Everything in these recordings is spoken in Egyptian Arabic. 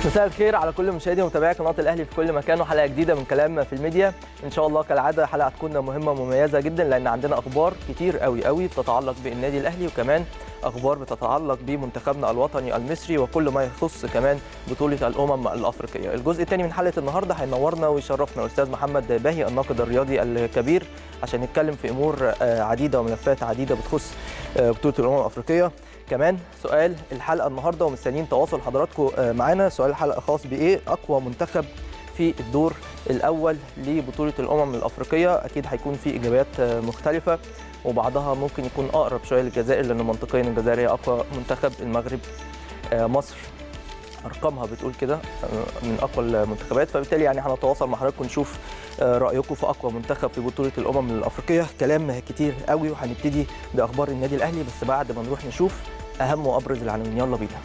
مساء الخير على كل مشاهدي ومتابعي قناه الاهلي في كل مكان وحلقه جديده من كلام في الميديا ان شاء الله كالعاده حلقه هتكون مهمه ومميزه جدا لان عندنا اخبار كتير قوي قوي بتتعلق بالنادي الاهلي وكمان اخبار بتتعلق بمنتخبنا الوطني المصري وكل ما يخص كمان بطوله الامم الافريقيه الجزء الثاني من حلقه النهارده هينورنا ويشرفنا الاستاذ محمد باهي الناقد الرياضي الكبير عشان نتكلم في امور عديده وملفات عديده بتخص بطوله الامم الافريقيه كمان سؤال الحلقه النهارده ومستنيين تواصل حضراتكم معانا سؤال الحلقه خاص بايه اقوى منتخب في الدور الاول لبطوله الامم الافريقيه اكيد هيكون في اجابات مختلفه وبعضها ممكن يكون اقرب شويه للجزائر لان منطقيا الجزائر هي اقوى منتخب المغرب مصر ارقامها بتقول كده من اقوى المنتخبات فبالتالي يعني هنتواصل مع حضراتكم نشوف رايكم في اقوى منتخب في بطوله الامم الافريقيه كلام كتير قوي وهنبتدي باخبار النادي الاهلي بس بعد ما نروح نشوف اهم وابرز العناوين يلا بينا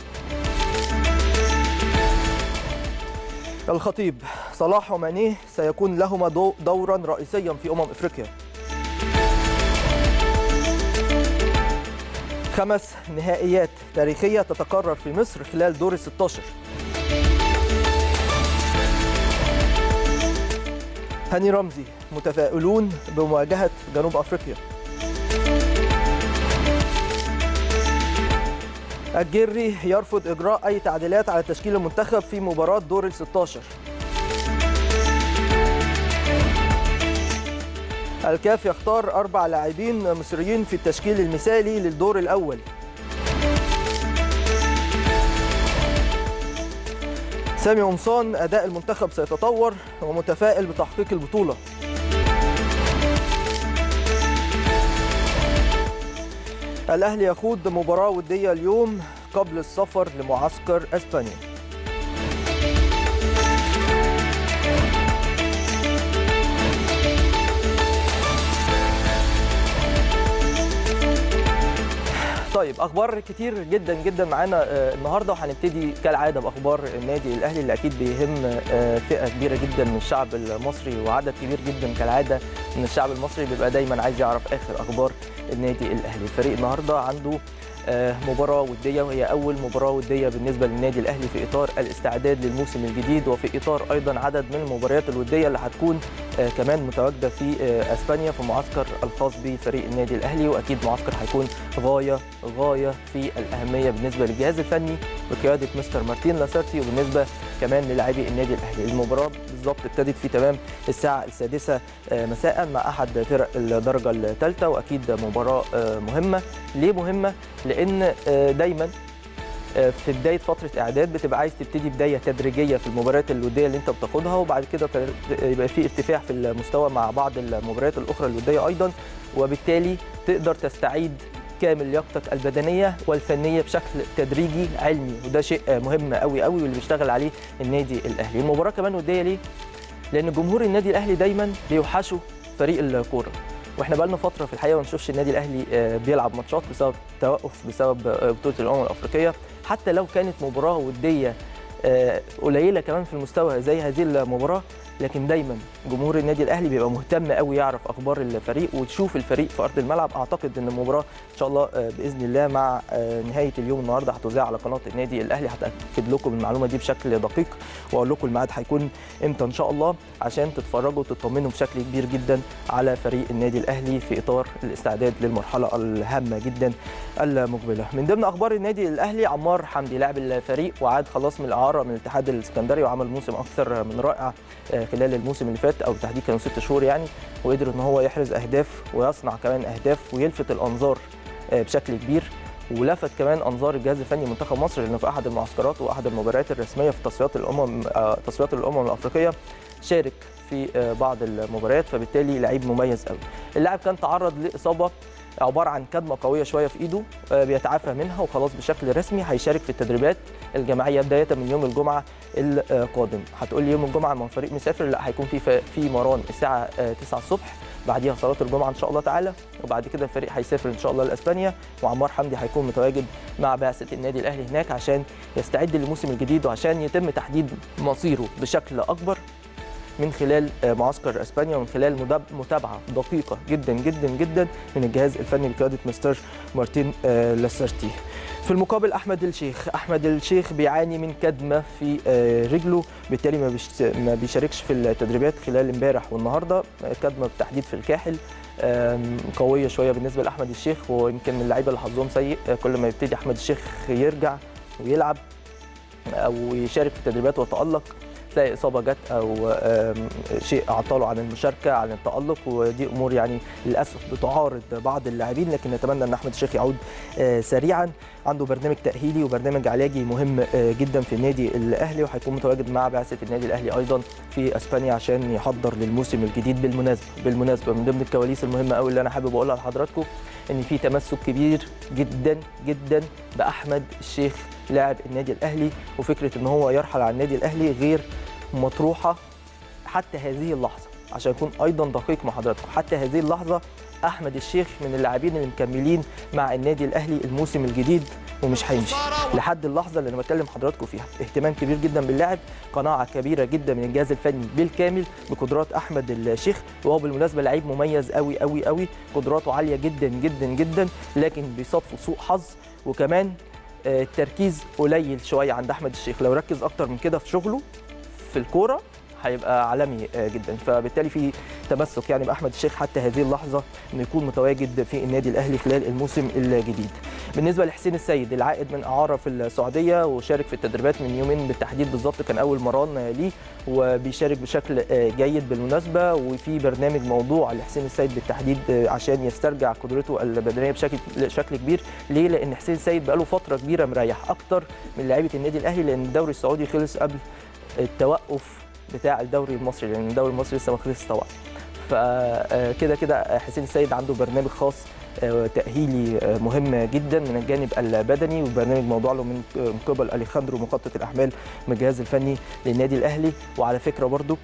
الخطيب صلاح ومانيه سيكون لهما دورا رئيسيا في امم افريقيا خمس نهائيات تاريخيه تتكرر في مصر خلال دور ال 16 هاني رمزي متفائلون بمواجهه جنوب افريقيا الجري يرفض اجراء اي تعديلات على تشكيل المنتخب في مباراه دور ال 16 الكاف يختار اربع لاعبين مصريين في التشكيل المثالي للدور الاول سامي قمصان اداء المنتخب سيتطور ومتفائل بتحقيق البطوله الاهلي يخوض مباراه وديه اليوم قبل السفر لمعسكر اسبانيا طيب اخبار كتير جدا جدا معانا النهارده وهنبتدي كالعاده باخبار النادي الاهلي اللي اكيد بيهم فئه كبيره جدا من الشعب المصري وعدد كبير جدا كالعاده من الشعب المصري بيبقى دايما عايز يعرف اخر اخبار النادي الاهلي الفريق النهارده عنده مباراة ودية وهي أول مباراة ودية بالنسبة للنادي الأهلي في إطار الاستعداد للموسم الجديد وفي إطار أيضا عدد من المباريات الودية اللي هتكون كمان متواجدة في أسبانيا في معسكر الخاص بفريق النادي الأهلي وأكيد معسكر هيكون غاية غاية في الأهمية بالنسبة للجهاز الفني بقيادة مستر مارتين لاسارتي وبالنسبة كمان للاعبي النادي الأهلي المباراة بالظبط ابتدت في تمام الساعة السادسة مساء مع أحد فرق الدرجة الثالثة وأكيد مباراة مهمة ليه مهمة؟ لان دايما في بدايه فتره اعداد بتبقى عايز تبتدي بدايه تدريجيه في المباريات الوديه اللي انت بتاخدها وبعد كده يبقى في ارتفاع في المستوى مع بعض المباريات الاخرى الوديه ايضا وبالتالي تقدر تستعيد كامل لياقتك البدنيه والفنيه بشكل تدريجي علمي وده شيء مهم قوي قوي واللي بيشتغل عليه النادي الاهلي المباراه كمان وديه ليه لان جمهور النادي الاهلي دايما بيوحشوا فريق الكوره واحنا بقالنا فتره في الحقيقه ما نشوفش النادي الاهلي بيلعب ماتشات بسبب توقف بسبب بطوله الامم الافريقيه حتى لو كانت مباراه وديه قليله كمان في المستوى زي هذه المباراه لكن دايما جمهور النادي الاهلي بيبقى مهتم قوي يعرف اخبار الفريق وتشوف الفريق في ارض الملعب اعتقد ان المباراه ان شاء الله باذن الله مع نهايه اليوم النهارده هتذاع على قناه النادي الاهلي هتاكد لكم المعلومه دي بشكل دقيق واقول لكم الميعاد هيكون امتى ان شاء الله عشان تتفرجوا وتطمنوا بشكل كبير جدا على فريق النادي الاهلي في اطار الاستعداد للمرحله الهامه جدا المقبله من ضمن اخبار النادي الاهلي عمار حمدي لاعب الفريق وعاد خلاص من الاعاره من الاتحاد السكندري وعمل موسم اكثر من رائع خلال الموسم اللي فات او بالتحديد كانوا ست شهور يعني وقدر ان هو يحرز اهداف ويصنع كمان اهداف ويلفت الانظار بشكل كبير ولفت كمان انظار الجهاز الفني منتخب مصر لانه في احد المعسكرات واحد المباريات الرسميه في تصفيات الامم تصفيات الامم الافريقيه شارك في بعض المباريات فبالتالي لعيب مميز قوي اللاعب كان تعرض لاصابه عباره عن كدمه قويه شويه في ايده بيتعافى منها وخلاص بشكل رسمي هيشارك في التدريبات الجماعيه بدايه من يوم الجمعه القادم هتقول لي يوم الجمعه ما الفريق مسافر لا هيكون في في مران الساعه 9 الصبح بعديها صلاه الجمعه ان شاء الله تعالى وبعد كده الفريق هيسافر ان شاء الله لاسبانيا وعمار حمدي هيكون متواجد مع بعثه النادي الاهلي هناك عشان يستعد للموسم الجديد وعشان يتم تحديد مصيره بشكل اكبر من خلال معسكر اسبانيا ومن خلال متابعه دقيقه جدا جدا جدا من الجهاز الفني بقياده مستر مارتين لاسارتي في المقابل احمد الشيخ احمد الشيخ بيعاني من كدمه في آه، رجله بالتالي ما بيش- ما بيشاركش في التدريبات خلال امبارح والنهارده آه، كدمه بالتحديد في الكاحل آم، قويه شويه بالنسبه لاحمد الشيخ ويمكن من اللعيبه اللي حظهم سيء آه، كل ما يبتدي احمد الشيخ يرجع ويلعب او يشارك في التدريبات ويتالق تلاقي اصابه جت او آم، شيء عطله عن المشاركه عن التالق ودي امور يعني للاسف بتعارض بعض اللاعبين لكن نتمنى ان احمد الشيخ يعود آه، سريعا عنده برنامج تاهيلي وبرنامج علاجي مهم آه، جدا في النادي الاهلي وهيكون متواجد مع بعثه النادي الاهلي ايضا في اسبانيا عشان يحضر للموسم الجديد بالمناسبه بالمناسبه من ضمن الكواليس المهمه قوي اللي انا حابب اقولها لحضراتكم ان في تمسك كبير جدا جدا باحمد الشيخ لاعب النادي الاهلي وفكره ان هو يرحل عن النادي الاهلي غير مطروحه حتى هذه اللحظه عشان اكون ايضا دقيق مع حضراتكم حتى هذه اللحظه احمد الشيخ من اللاعبين اللي مكملين مع النادي الاهلي الموسم الجديد ومش هيمشي لحد اللحظه اللي انا بكلم حضراتكم فيها اهتمام كبير جدا باللاعب قناعه كبيره جدا من الجهاز الفني بالكامل بقدرات احمد الشيخ وهو بالمناسبه لعيب مميز قوي قوي قوي قدراته عاليه جدا جدا جدا لكن بيصادفه سوء حظ وكمان آه، التركيز قليل شويه عند احمد الشيخ لو ركز اكتر من كده في شغله في الكوره هيبقى عالمي آه، جدا فبالتالي في تمسك يعني باحمد الشيخ حتى هذه اللحظه انه يكون متواجد في النادي الاهلي خلال الموسم الجديد بالنسبه لحسين السيد العائد من اعاره في السعوديه وشارك في التدريبات من يومين بالتحديد بالظبط كان اول مران آه، ليه وبيشارك بشكل آه، جيد بالمناسبه وفي برنامج موضوع لحسين السيد بالتحديد آه، عشان يسترجع قدرته البدنيه بشكل بشكل كبير ليه لان حسين السيد بقاله فتره كبيره مريح اكتر من لعيبه النادي الاهلي لان الدوري السعودي خلص قبل التوقف بتاع الدوري المصري لان الدوري المصري لسه ما خلصش طبعا فكده كده حسين السيد عنده برنامج خاص آه، تأهيلي آه، مهم جدا من الجانب البدني وبرنامج موضوع له من من قبل اليخاندرو مخطط الاحمال من الجهاز الفني للنادي الاهلي وعلى فكره برضو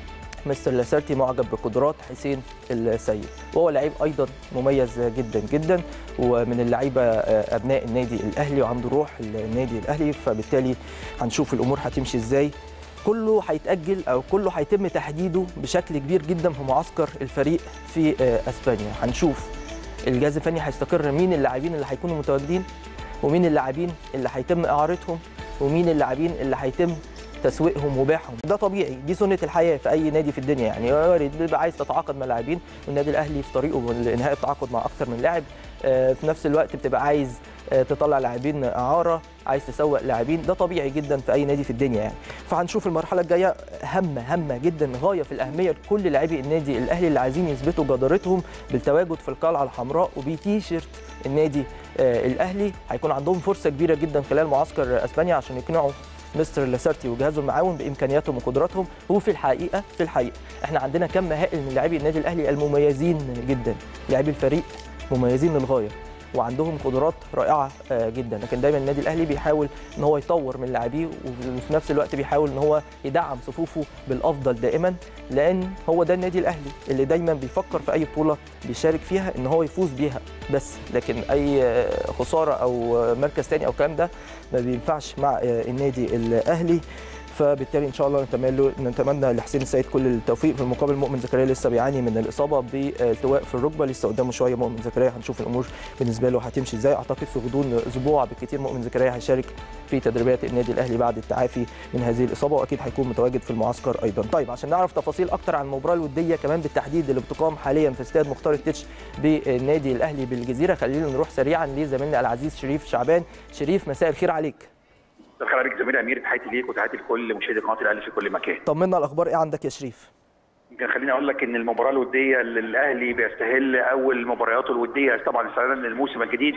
مستر لاسارتي معجب بقدرات حسين السيد وهو لعيب ايضا مميز جدا جدا ومن اللعيبه آه، ابناء النادي الاهلي وعنده روح النادي الاهلي فبالتالي هنشوف الامور هتمشي ازاي كله هيتاجل او كله هيتم تحديده بشكل كبير جدا في معسكر الفريق في آه، اسبانيا هنشوف الجهاز الفني هيستقر مين اللاعبين اللي هيكونوا متواجدين ومين اللاعبين اللي هيتم اعارتهم ومين اللاعبين اللي هيتم تسويقهم وبيعهم ده طبيعي دي سنه الحياه في اي نادي في الدنيا يعني وارد بيبقى عايز تتعاقد مع لاعبين والنادي الاهلي في طريقه لانهاء التعاقد مع اكثر من لاعب آه، في نفس الوقت بتبقى عايز آه، تطلع لاعبين اعاره عايز تسوق لاعبين ده طبيعي جدا في اي نادي في الدنيا يعني فهنشوف المرحله الجايه هامه هامه جدا غايه في الاهميه لكل لاعبي النادي الاهلي اللي عايزين يثبتوا جدارتهم بالتواجد في القلعه الحمراء وبتيشيرت النادي آه، الاهلي هيكون عندهم فرصه كبيره جدا خلال معسكر اسبانيا عشان يقنعوا مستر لاسارتي وجهازه المعاون بامكانياتهم وقدراتهم وفي الحقيقه في الحقيقه احنا عندنا كم هائل من لاعبي النادي الاهلي المميزين جدا لاعبي الفريق مميزين للغايه وعندهم قدرات رائعه آه، جدا لكن دايما النادي الاهلي بيحاول ان هو يطور من لاعبيه وفي نفس الوقت بيحاول ان هو يدعم صفوفه بالافضل دائما لان هو ده النادي الاهلي اللي دايما بيفكر في اي بطوله بيشارك فيها ان هو يفوز بيها بس لكن اي آه، خساره او آه، مركز تاني او الكلام ده ما بينفعش مع آه، النادي الاهلي فبالتالي ان شاء الله نتمنى نتمنى لحسين السيد كل التوفيق في المقابل مؤمن زكريا لسه بيعاني من الاصابه بالتواء في الركبه لسه قدامه شويه مؤمن زكريا هنشوف الامور بالنسبه له هتمشي ازاي اعتقد في غضون اسبوع بالكثير مؤمن زكريا هيشارك في تدريبات النادي الاهلي بعد التعافي من هذه الاصابه واكيد هيكون متواجد في المعسكر ايضا طيب عشان نعرف تفاصيل اكتر عن المباراه الوديه كمان بالتحديد اللي بتقام حاليا في استاد مختار التتش بالنادي الاهلي بالجزيره خلينا نروح سريعا لزميلنا العزيز شريف شعبان شريف مساء الخير عليك الخير عليك زميلي امير تحياتي ليك وتحياتي لكل مشاهدي قناه الاهلي في كل مكان. طمنا الاخبار ايه عندك يا شريف يمكن خليني اقول لك ان المباراه الوديه اللي الاهلي بيستهل اول مبارياته الوديه طبعا استعدادا للموسم الجديد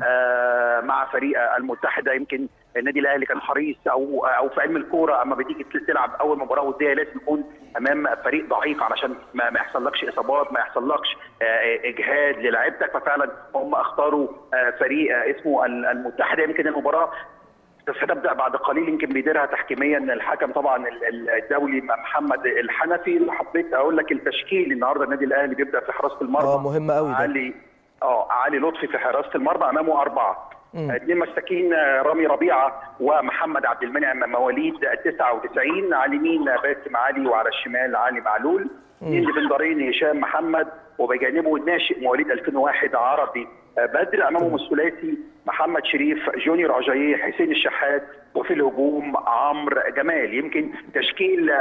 آه مع فريق المتحده يمكن النادي الاهلي كان حريص او او في علم الكوره اما بتيجي تلعب اول مباراه وديه لازم يكون امام فريق ضعيف علشان ما, ما يحصلكش اصابات ما يحصلكش آه اجهاد للاعيبتك ففعلا هم اختاروا آه فريق آه اسمه المتحده يمكن المباراه ستبدا بعد قليل يمكن بيديرها تحكيميا الحكم طبعا الدولي محمد الحنفي اللي حبيت اقول لك التشكيل النهارده النادي الاهلي بيبدا في حراسه المرمى اه مهم قوي ده علي اه علي لطفي في حراسه المرمى امامه اربعه اثنين مساكين رامي ربيعه ومحمد عبد المنعم مواليد 99 على اليمين باسم علي وعلى الشمال علي معلول اثنين ديفندرين هشام محمد وبجانبه الناشئ مواليد 2001 عربي بدر امامهم الثلاثي محمد شريف جونيور عجاييه حسين الشحات وفي الهجوم عمرو جمال يمكن تشكيل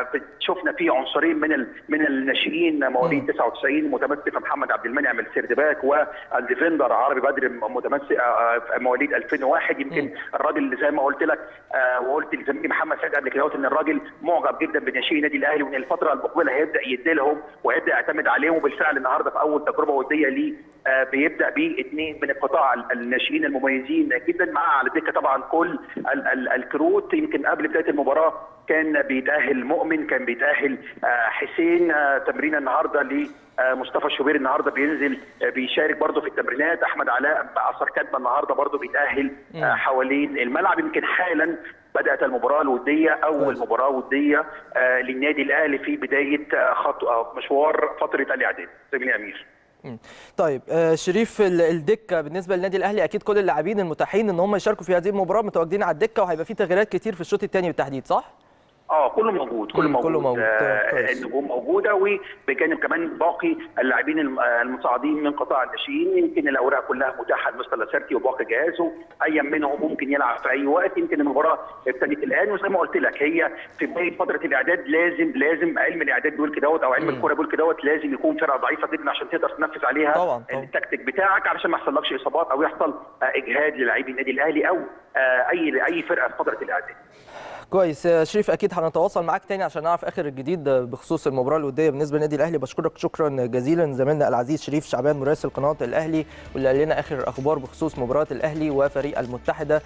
شفنا فيه عنصرين من من الناشئين مواليد 99 متمثل في محمد عبد المنعم السردباك والديفندر عربي بدر متمثل مواليد 2001 يمكن الراجل زي ما قلت لك وقلت لزميلي محمد سعد قبل كده ان الراجل معجب جدا بناشئين النادي الاهلي وان الفتره المقبله هيبدا يدي لهم وهيبدا يعتمد عليهم وبالفعل النهارده في اول تجربه وديه ليه بيبدا باثنين من القطاع الناشئين المميزين جدا مع على الدكه طبعا كل ال ال الكروت يمكن قبل بدايه المباراه كان بيتاهل مؤمن كان بيتاهل حسين تمرين النهارده لمصطفى الشوبير النهارده بينزل بيشارك برضه في التمرينات احمد علاء اثر كاتبه النهارده برضه بيتاهل حوالين الملعب يمكن حالا بدات المباراه الوديه اول مباراه وديه للنادي الاهلي في بدايه خطوه مشوار فتره الاعداد زميلي امير طيب شريف الدكه بالنسبه للنادي الاهلي اكيد كل اللاعبين المتاحين ان هم يشاركوا في هذه المباراه متواجدين على الدكه وهيبقى في تغييرات كتير في الشوط الثاني بالتحديد صح؟ اه كله موجود كله موجود, كله موجود. آه النجوم موجوده وبجانب كمان باقي اللاعبين المصاعدين من قطاع الناشئين يمكن الاوراق كلها متاحه لمستر لاسارتي وباقي جهازه اي منهم ممكن يلعب في اي وقت يمكن المباراه ابتدت الان وزي ما قلت لك هي في بدايه فتره الاعداد لازم لازم علم الاعداد بيقول كده او علم الكوره بيقول كده لازم يكون فرقه ضعيفه جدا عشان تقدر تنفذ عليها طبعا طبعا. التكتيك بتاعك علشان ما يحصلكش اصابات او يحصل اجهاد للاعبي النادي الاهلي او اي اي فرقه في فتره الاعداد كويس شريف اكيد هنتواصل معاك تاني عشان نعرف اخر الجديد بخصوص المباراه الوديه بالنسبه للنادي الاهلي بشكرك شكرا جزيلا زميلنا العزيز شريف شعبان مراسل قناه الاهلي واللي قال لنا اخر اخبار بخصوص مباراه الاهلي وفريق المتحده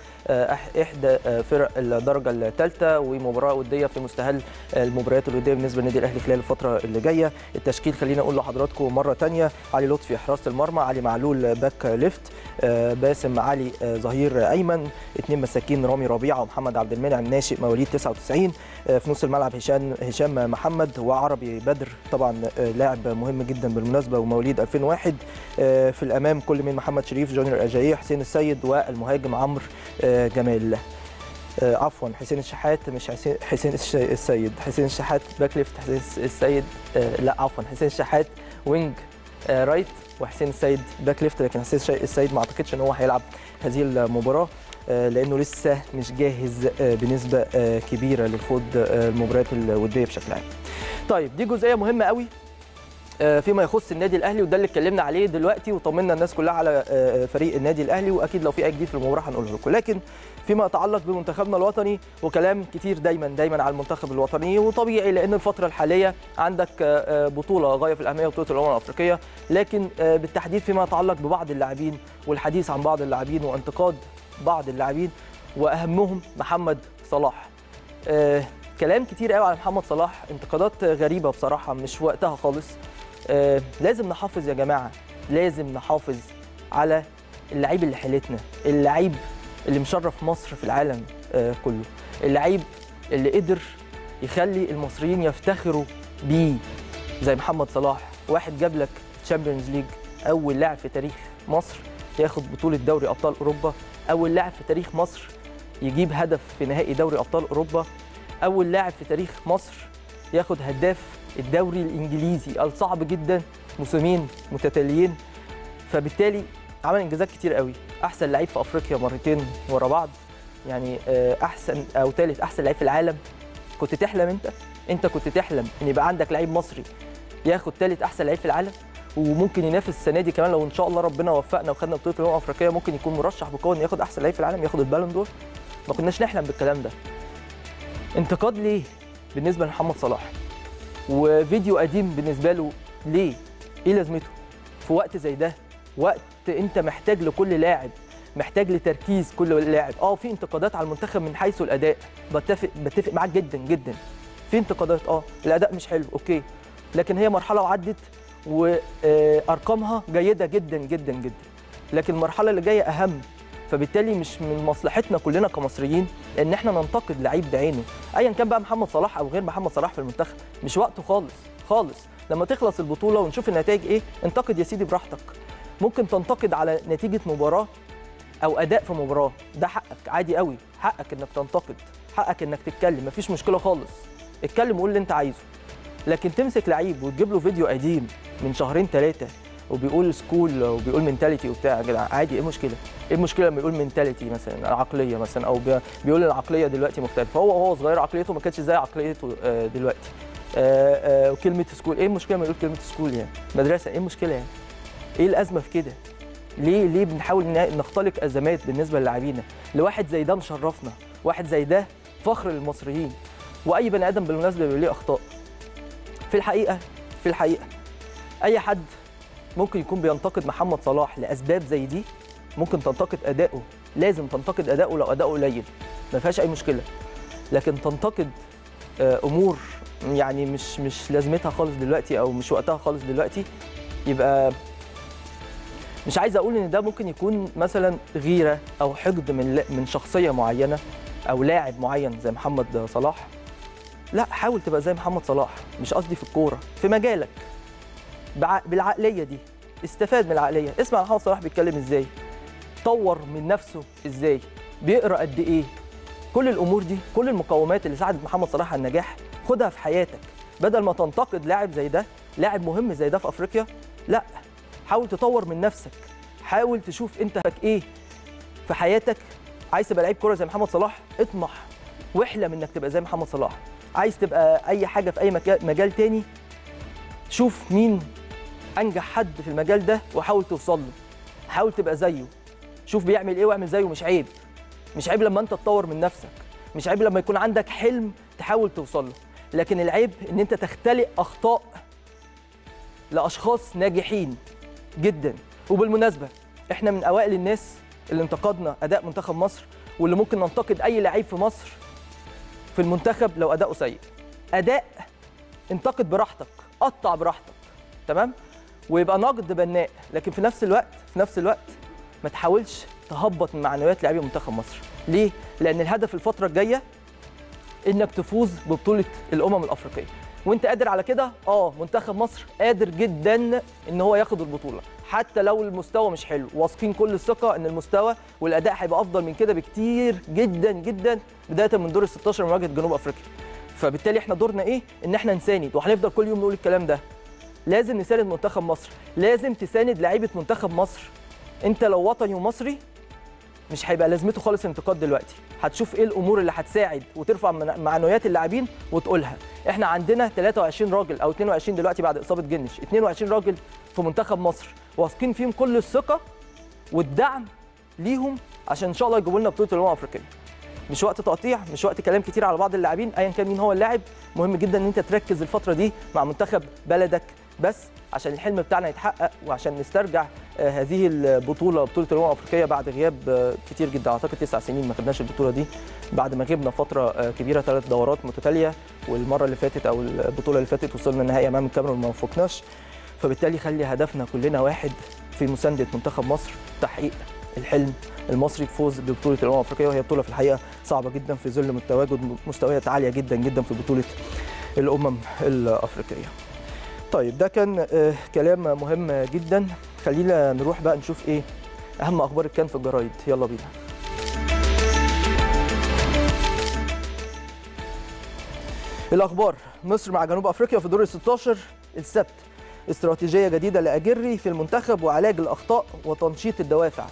احدى فرق الدرجه الثالثه ومباراه وديه في مستهل المباريات الوديه بالنسبه للنادي الاهلي خلال الفتره اللي جايه التشكيل خلينا اقول لحضراتكم مره ثانيه علي لطفي حراسه المرمى علي معلول باك ليفت باسم علي ظهير ايمن اثنين مساكين رامي ربيعه ومحمد عبد المنعم ناشئ مواليد 99 في نص الملعب هشام هشام محمد وعربي بدر طبعا لاعب مهم جدا بالمناسبه ومواليد 2001 في الامام كل من محمد شريف جونيور اجاييه حسين السيد والمهاجم عمرو جمال عفوا حسين الشحات مش حسين حسين السيد حسين الشحات باك ليفت حسين السيد لا عفوا حسين الشحات وينج رايت وحسين السيد باك ليفت لكن حسين السيد ما اعتقدش ان هو هيلعب هذه المباراه لانه لسه مش جاهز بنسبه كبيره للخوض المباريات الوديه بشكل عام. طيب دي جزئيه مهمه قوي فيما يخص النادي الاهلي وده اللي اتكلمنا عليه دلوقتي وطمنا الناس كلها على فريق النادي الاهلي واكيد لو في اي جديد في المباراه هنقوله لكم لكن فيما يتعلق بمنتخبنا الوطني وكلام كتير دايما دايما على المنتخب الوطني وطبيعي لان الفتره الحاليه عندك بطوله غايه في الاهميه بطوله الامم الافريقيه لكن بالتحديد فيما يتعلق ببعض اللاعبين والحديث عن بعض اللاعبين وانتقاد بعض اللاعبين واهمهم محمد صلاح آه كلام كتير قوي على محمد صلاح انتقادات غريبه بصراحه مش وقتها خالص آه لازم نحافظ يا جماعه لازم نحافظ على اللعيب اللي حيلتنا اللعيب اللي مشرف مصر في العالم آه كله اللعيب اللي قدر يخلي المصريين يفتخروا بيه زي محمد صلاح واحد جاب لك تشامبيونز ليج اول لاعب في تاريخ مصر ياخد بطوله دوري ابطال اوروبا اول لاعب في تاريخ مصر يجيب هدف في نهائي دوري ابطال اوروبا اول لاعب في تاريخ مصر ياخد هداف الدوري الانجليزي الصعب جدا موسمين متتاليين فبالتالي عمل انجازات كتير قوي احسن لعيب في افريقيا مرتين ورا بعض يعني احسن او ثالث احسن لعيب في العالم كنت تحلم انت انت كنت تحلم ان يبقى عندك لعيب مصري ياخد ثالث احسن لعيب في العالم وممكن ينافس السنه دي كمان لو ان شاء الله ربنا وفقنا وخدنا بطوله الامم الافريقيه ممكن يكون مرشح بقوه انه ياخد احسن لعيب في العالم ياخد البالون دور ما كناش نحلم بالكلام ده انتقاد ليه بالنسبه لمحمد صلاح وفيديو قديم بالنسبه له ليه ايه لازمته في وقت زي ده وقت انت محتاج لكل لاعب محتاج لتركيز كل لاعب اه في انتقادات على المنتخب من حيث الاداء بتفق بتفق معاك جدا جدا في انتقادات اه الاداء مش حلو اوكي لكن هي مرحله وعدت وارقامها جيده جدا جدا جدا لكن المرحله اللي جايه اهم فبالتالي مش من مصلحتنا كلنا كمصريين ان احنا ننتقد لعيب بعينه ايا كان بقى محمد صلاح او غير محمد صلاح في المنتخب مش وقته خالص خالص لما تخلص البطوله ونشوف النتائج ايه انتقد يا سيدي براحتك ممكن تنتقد على نتيجه مباراه او اداء في مباراه ده حقك عادي قوي حقك انك تنتقد حقك انك تتكلم مفيش مشكله خالص اتكلم وقول اللي انت عايزه لكن تمسك لعيب وتجيب له فيديو قديم من شهرين ثلاثه وبيقول سكول وبيقول منتاليتي وبتاع يا جدع عادي ايه المشكله؟ ايه المشكله لما يقول منتاليتي مثلا عقليه مثلا او بي- بيقول العقليه دلوقتي مختلفه هو وهو صغير عقليته ما كانتش زي عقليته آه، دلوقتي آه، آه، وكلمه سكول ايه المشكله لما يقول كلمه سكول يعني مدرسه ايه المشكله يعني ايه الازمه في كده ليه ليه بنحاول ن- نختلق ازمات بالنسبه للاعبينا لواحد زي ده مشرفنا واحد زي ده فخر للمصريين واي بني ادم بالمناسبه بيبقى ليه اخطاء في الحقيقه في الحقيقه اي حد ممكن يكون بينتقد محمد صلاح لاسباب زي دي ممكن تنتقد اداؤه لازم تنتقد اداؤه لو اداؤه قليل ما فيهاش اي مشكله لكن تنتقد آه، امور يعني مش مش لازمتها خالص دلوقتي او مش وقتها خالص دلوقتي يبقى مش عايز اقول ان ده ممكن يكون مثلا غيره او حقد من لا- من شخصيه معينه او لاعب معين زي محمد صلاح لا حاول تبقى زي محمد صلاح مش قصدي في الكوره في مجالك بع- بالعقليه دي استفاد من العقليه اسمع محمد صلاح بيتكلم ازاي طور من نفسه ازاي بيقرا قد ايه كل الامور دي كل المقومات اللي ساعدت محمد صلاح على النجاح خدها في حياتك بدل ما تنتقد لاعب زي ده لاعب مهم زي ده في افريقيا لا حاول تطور من نفسك حاول تشوف انت ايه في حياتك عايز تبقى لعيب كوره زي محمد صلاح اطمح واحلم انك تبقى زي محمد صلاح عايز تبقى اي حاجه في اي مكا- مجال تاني شوف مين انجح حد في المجال ده وحاول توصل له حاول تبقى زيه شوف بيعمل ايه واعمل زيه مش عيب مش عيب لما انت تطور من نفسك مش عيب لما يكون عندك حلم تحاول توصل له لكن العيب ان انت تختلق اخطاء لاشخاص ناجحين جدا وبالمناسبه احنا من اوائل الناس اللي انتقدنا اداء منتخب مصر واللي ممكن ننتقد اي لعيب في مصر في المنتخب لو اداؤه سيء اداء انتقد براحتك قطع براحتك تمام ويبقى نقد بناء لكن في نفس الوقت في نفس الوقت ما تحاولش تهبط من معنويات لاعبي منتخب مصر ليه لان الهدف الفتره الجايه انك تفوز ببطوله الامم الافريقيه وانت قادر على كده اه منتخب مصر قادر جدا ان هو ياخد البطوله حتى لو المستوى مش حلو واثقين كل الثقه ان المستوى والاداء هيبقى افضل من كده بكتير جدا جدا بدايه من دور ال 16 مواجهه جنوب افريقيا فبالتالي احنا دورنا ايه ان احنا نساند وهنفضل كل يوم نقول الكلام ده لازم نساند منتخب مصر لازم تساند لعيبه منتخب مصر انت لو وطني ومصري مش هيبقى لازمته خالص الانتقاد دلوقتي هتشوف ايه الامور اللي هتساعد وترفع من معنويات اللاعبين وتقولها احنا عندنا 23 راجل او 22 دلوقتي بعد اصابه جنش 22 راجل في منتخب مصر واثقين فيهم كل الثقه والدعم ليهم عشان ان شاء الله يجيبوا لنا بطوله الامم الافريقيه مش وقت تقطيع مش وقت كلام كتير على بعض اللاعبين ايا كان مين هو اللاعب مهم جدا ان انت تركز الفتره دي مع منتخب بلدك بس عشان الحلم بتاعنا يتحقق وعشان نسترجع آه، هذه البطوله بطوله الامم الافريقيه بعد غياب آه، كتير جدا اعتقد تسع سنين ما خدناش البطوله دي بعد ما غبنا فتره آه، كبيره ثلاث دورات متتاليه والمره اللي فاتت او البطوله اللي فاتت وصلنا النهائي امام الكاميرون ما وفقناش فبالتالي خلي هدفنا كلنا واحد في مسانده منتخب مصر تحقيق الحلم المصري بفوز ببطوله الامم الافريقيه وهي بطوله في الحقيقه صعبه جدا في ظل تواجد مستويات عاليه جدا جدا في بطوله الامم الافريقيه. طيب ده كان آه، كلام مهم جدا خلينا نروح بقى نشوف ايه اهم اخبار كان في الجرايد يلا بينا. الاخبار مصر مع جنوب افريقيا في دور ال 16 السبت استراتيجيه جديده لاجري في المنتخب وعلاج الاخطاء وتنشيط الدوافع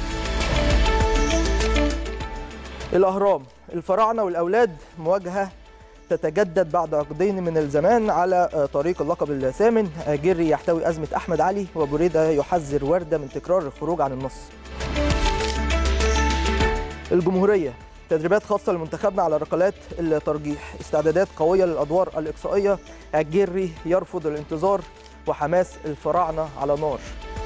الاهرام الفراعنه والاولاد مواجهه تتجدد بعد عقدين من الزمان على آه، طريق اللقب الثامن اجري يحتوي ازمه احمد علي وبريده يحذر ورده من تكرار الخروج عن النص الجمهوريه تدريبات خاصة لمنتخبنا على ركلات الترجيح استعدادات قوية للأدوار الإقصائية الجري يرفض الانتظار وحماس الفراعنة على نار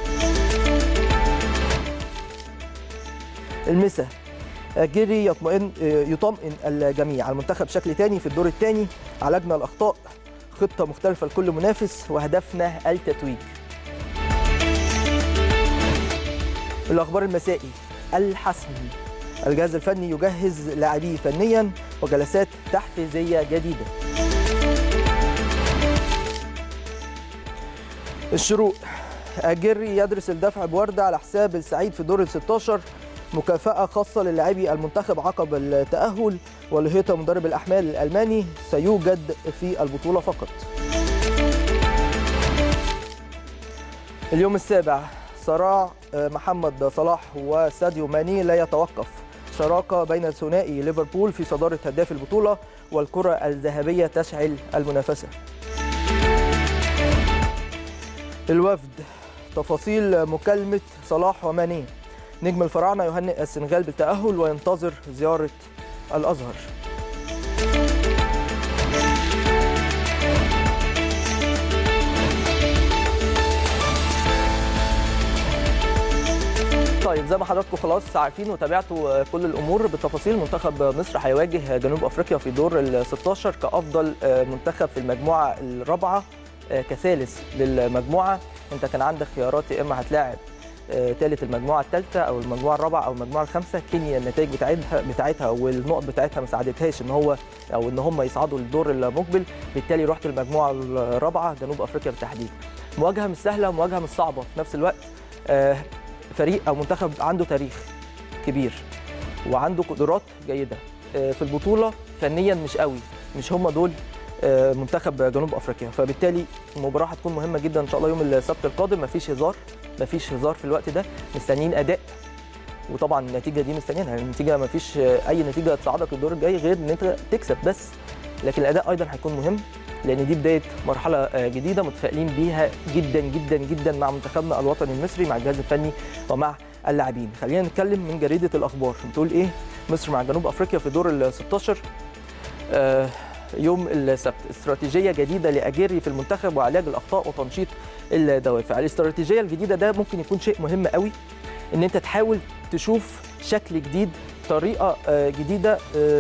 المسا الجري يطمئن يطمئن الجميع المنتخب بشكل تاني في الدور الثاني عالجنا الأخطاء خطة مختلفة لكل منافس وهدفنا التتويج الأخبار المسائي الحسم الجهاز الفني يجهز لاعبيه فنيا وجلسات تحفيزيه جديده. الشروق الجري يدرس الدفع بورده على حساب السعيد في دور ال 16 مكافأة خاصة للاعبي المنتخب عقب التأهل ولهيتا مدرب الأحمال الألماني سيوجد في البطولة فقط. اليوم السابع صراع محمد صلاح وساديو ماني لا يتوقف شراكة بين ثنائي ليفربول في صدارة هداف البطولة والكرة الذهبية تشعل المنافسة الوفد تفاصيل مكالمة صلاح وماني نجم الفراعنة يهنئ السنغال بالتأهل وينتظر زيارة الأزهر طيب زي ما حضراتكم خلاص عارفين وتابعتوا كل الامور بالتفاصيل منتخب مصر هيواجه جنوب افريقيا في دور ال 16 كافضل منتخب في المجموعه الرابعه كثالث للمجموعه انت كان عندك خيارات يا اما هتلاعب ثالث المجموعه الثالثه او المجموعه الرابعه او المجموعه الخامسه كينيا النتائج بتاعتها بتاعتها والنقط بتاعتها ما ساعدتهاش ان هو او ان هم يصعدوا للدور المقبل بالتالي رحت المجموعه الرابعه جنوب افريقيا بالتحديد مواجهه مش سهله ومواجهه مش صعبه في نفس الوقت فريق او منتخب عنده تاريخ كبير وعنده قدرات جيده في البطوله فنيا مش قوي مش هم دول منتخب جنوب افريقيا فبالتالي المباراه هتكون مهمه جدا ان شاء الله يوم السبت القادم مفيش هزار مفيش هزار في الوقت ده مستنيين اداء وطبعا النتيجه دي مستنيينها النتيجه مفيش اي نتيجه تصعدك للدور الجاي غير ان انت تكسب بس لكن الاداء ايضا هيكون مهم لان دي بدايه مرحله جديده متفائلين بيها جدا جدا جدا مع منتخبنا الوطني المصري مع الجهاز الفني ومع اللاعبين خلينا نتكلم من جريده الاخبار بتقول ايه مصر مع جنوب افريقيا في دور ال 16 آه يوم السبت استراتيجيه جديده لاجيري في المنتخب وعلاج الاخطاء وتنشيط الدوافع الاستراتيجيه الجديده ده ممكن يكون شيء مهم قوي ان انت تحاول تشوف شكل جديد طريقه جديده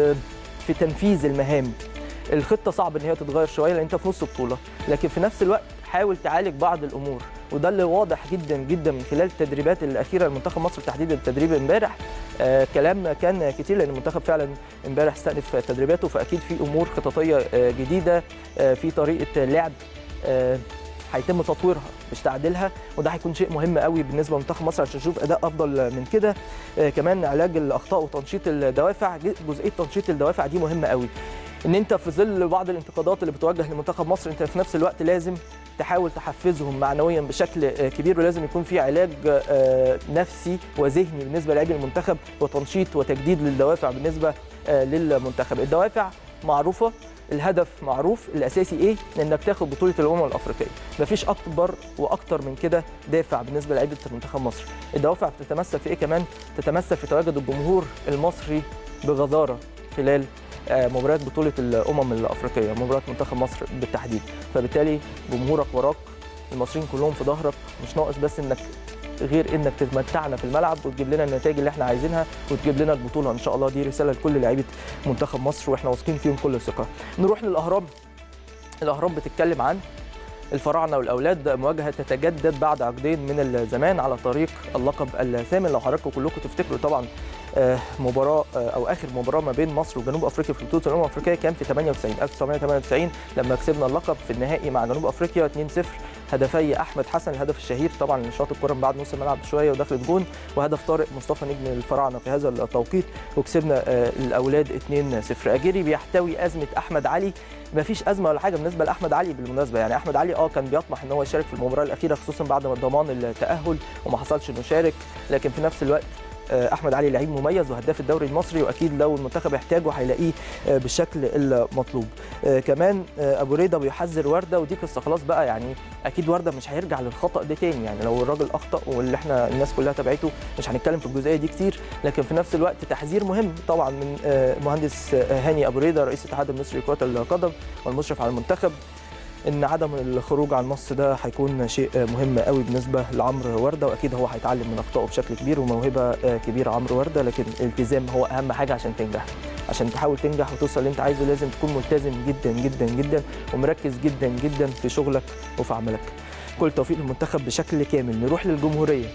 في تنفيذ المهام الخطه صعب ان هي تتغير شويه لان انت في نص بطوله لكن في نفس الوقت حاول تعالج بعض الامور وده اللي واضح جدا جدا من خلال التدريبات الاخيره لمنتخب مصر تحديدا التدريب امبارح آه كلام كان كتير لان المنتخب فعلا امبارح استأنف تدريباته فاكيد في امور خططيه آه جديده آه في طريقه لعب آه هيتم تطويرها مش تعديلها وده هيكون شيء مهم قوي بالنسبه لمنتخب مصر عشان نشوف اداء افضل من كده آه كمان علاج الاخطاء وتنشيط الدوافع جزئيه تنشيط الدوافع دي مهمه قوي ان انت في ظل بعض الانتقادات اللي بتوجه لمنتخب مصر انت في نفس الوقت لازم تحاول تحفزهم معنويا بشكل كبير ولازم يكون في علاج نفسي وذهني بالنسبه للاعبي المنتخب وتنشيط وتجديد للدوافع بالنسبه للمنتخب الدوافع معروفه الهدف معروف الاساسي ايه انك تاخد بطوله الامم الافريقيه مفيش اكبر واكتر من كده دافع بالنسبه لعيبه منتخب مصر الدوافع بتتمثل في ايه كمان تتمثل في تواجد الجمهور المصري بغزاره خلال مباريات بطولة الأمم الأفريقية مباريات منتخب مصر بالتحديد فبالتالي جمهورك وراك المصريين كلهم في ظهرك مش ناقص بس إنك غير انك تمتعنا في الملعب وتجيب لنا النتائج اللي احنا عايزينها وتجيب لنا البطوله ان شاء الله دي رساله لكل لعيبه منتخب مصر واحنا واثقين فيهم كل الثقه نروح للاهرام الاهرام بتتكلم عن الفراعنه والاولاد مواجهه تتجدد بعد عقدين من الزمان على طريق اللقب الثامن لو حضراتكم كلكم تفتكروا طبعا مباراه او اخر مباراه ما بين مصر وجنوب افريقيا في بطوله الامم الافريقيه كان في 98 1998 لما كسبنا اللقب في النهائي مع جنوب افريقيا 2-0 هدفي احمد حسن الهدف الشهير طبعا اللي شاط الكره من بعد نص الملعب بشويه ودخلت جون وهدف طارق مصطفى نجم الفراعنه في هذا التوقيت وكسبنا الاولاد 2-0 اجيري بيحتوي ازمه احمد علي ما فيش ازمه ولا حاجه بالنسبه لاحمد علي بالمناسبه يعني احمد علي اه كان بيطمح ان هو يشارك في المباراه الاخيره خصوصا بعد ما ضمان التاهل وما حصلش انه يشارك لكن في نفس الوقت احمد علي لعيب مميز وهداف الدوري المصري واكيد لو المنتخب احتاجه هيلاقيه بالشكل المطلوب كمان ابو ريده بيحذر ورده ودي قصه خلاص بقى يعني اكيد ورده مش هيرجع للخطا ده تاني يعني لو الراجل اخطا واللي احنا الناس كلها تابعته مش هنتكلم في الجزئيه دي كتير لكن في نفس الوقت تحذير مهم طبعا من مهندس هاني ابو ريده رئيس الاتحاد المصري لكره القدم والمشرف على المنتخب ان عدم الخروج عن النص ده هيكون شيء مهم قوي بالنسبه لعمرو ورده واكيد هو هيتعلم من اخطائه بشكل كبير وموهبه كبيره عمرو ورده لكن الالتزام هو اهم حاجه عشان تنجح عشان تحاول تنجح وتوصل اللي انت عايزه لازم تكون ملتزم جدا جدا جدا ومركز جدا جدا في شغلك وفي عملك كل التوفيق للمنتخب بشكل كامل نروح للجمهوريه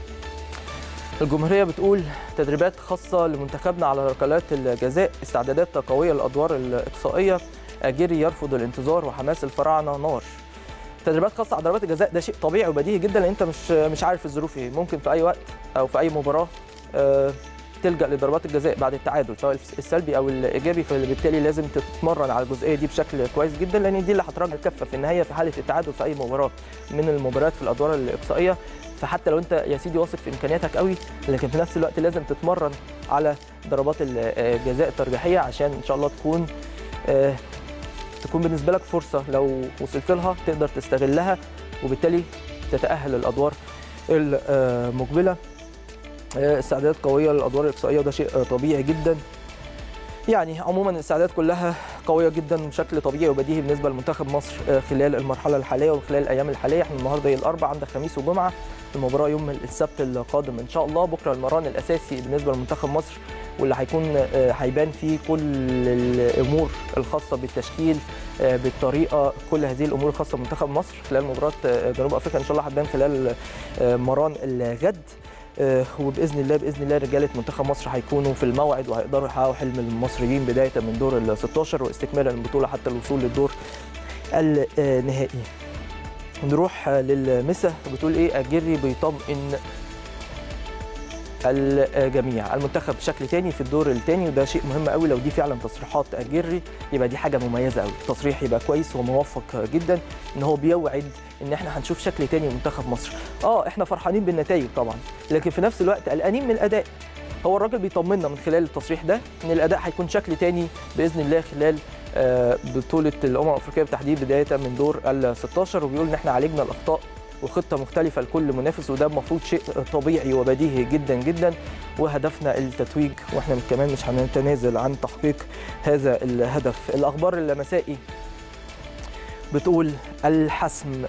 الجمهوريه بتقول تدريبات خاصه لمنتخبنا على ركلات الجزاء استعدادات قويه للادوار الاقصائيه اجيري يرفض الانتظار وحماس الفراعنه نار تدريبات خاصه على ضربات الجزاء ده شيء طبيعي وبديهي جدا لان انت مش مش عارف الظروف ايه ممكن في اي وقت او في اي مباراه تلجا لضربات الجزاء بعد التعادل سواء السلبي او الايجابي فبالتالي لازم تتمرن على الجزئيه دي بشكل كويس جدا لان دي اللي هتراجع الكفه في النهايه في حاله التعادل في اي مباراه من المباريات في الادوار الاقصائيه فحتى لو انت يا سيدي واثق في امكانياتك قوي لكن في نفس الوقت لازم تتمرن على ضربات الجزاء الترجيحيه عشان ان شاء الله تكون آه تكون بالنسبه لك فرصه لو وصلت لها تقدر تستغلها وبالتالي تتاهل الادوار المقبله استعدادات قويه للادوار الاقصائيه وده شيء طبيعي جدا يعني عموما الاستعدادات كلها قويه جدا بشكل طبيعي وبديهي بالنسبه لمنتخب مصر خلال المرحله الحاليه وخلال الايام الحاليه احنا النهارده الاربعاء عندك خميس وجمعه المباراه يوم السبت القادم ان شاء الله بكره المران الاساسي بالنسبه لمنتخب مصر واللي هيكون هيبان فيه كل الامور الخاصه بالتشكيل بالطريقه كل هذه الامور الخاصه بمنتخب مصر خلال مباراه جنوب افريقيا ان شاء الله هتبان خلال مران الغد وباذن الله باذن الله رجاله منتخب مصر هيكونوا في الموعد وهيقدروا يحققوا حلم المصريين بدايه من دور ال 16 واستكمالا للبطوله حتى الوصول للدور النهائي. نروح للمسا بتقول ايه اجري بيطمئن الجميع المنتخب بشكل تاني في الدور الثاني وده شيء مهم قوي لو دي فعلا تصريحات اجري يبقى دي حاجه مميزه قوي تصريح يبقى كويس وموفق جدا ان هو بيوعد ان احنا هنشوف شكل تاني لمنتخب مصر اه احنا فرحانين بالنتائج طبعا لكن في نفس الوقت قلقانين من الاداء هو الراجل بيطمنا من خلال التصريح ده ان الاداء هيكون شكل تاني باذن الله خلال بطوله الامم الافريقيه بالتحديد بدايه من دور ال 16 وبيقول ان احنا عالجنا الاخطاء وخطه مختلفه لكل منافس وده المفروض شيء طبيعي وبديهي جدا جدا وهدفنا التتويج واحنا كمان مش هنتنازل عن تحقيق هذا الهدف الاخبار المسائي بتقول الحسم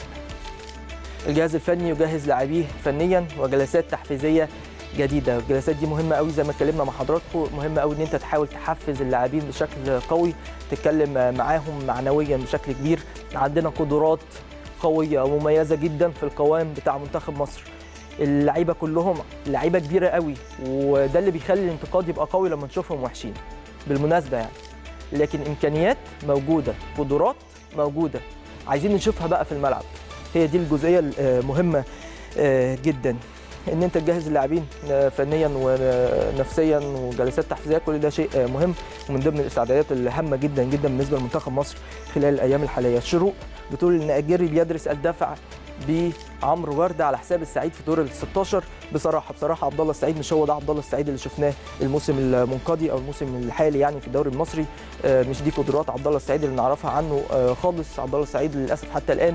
الجهاز الفني يجهز لاعبيه فنيا وجلسات تحفيزيه جديده الجلسات دي مهمه قوي زي ما اتكلمنا مع حضراتكم مهمه قوي ان انت تحاول تحفز اللاعبين بشكل قوي تتكلم معاهم معنويا بشكل كبير عندنا قدرات قويه ومميزه جدا في القوام بتاع منتخب مصر اللعيبه كلهم لعيبه كبيره قوي وده اللي بيخلي الانتقاد يبقى قوي لما نشوفهم وحشين بالمناسبه يعني لكن امكانيات موجوده قدرات موجوده عايزين نشوفها بقى في الملعب هي دي الجزئيه المهمه جدا ان انت تجهز اللاعبين فنيا ونفسيا وجلسات تحفيزيه كل ده شيء مهم ومن ضمن الاستعدادات الهامه جدا جدا بالنسبه لمنتخب مصر خلال الايام الحاليه الشروق بتقول ان اجيري بيدرس الدفع بعمرو ورده على حساب السعيد في دور ال 16 بصراحه بصراحه عبد الله السعيد مش هو ده عبد الله السعيد اللي شفناه الموسم المنقضي او الموسم الحالي يعني في الدوري المصري مش دي قدرات عبد الله السعيد اللي نعرفها عنه خالص عبد الله السعيد للاسف حتى الان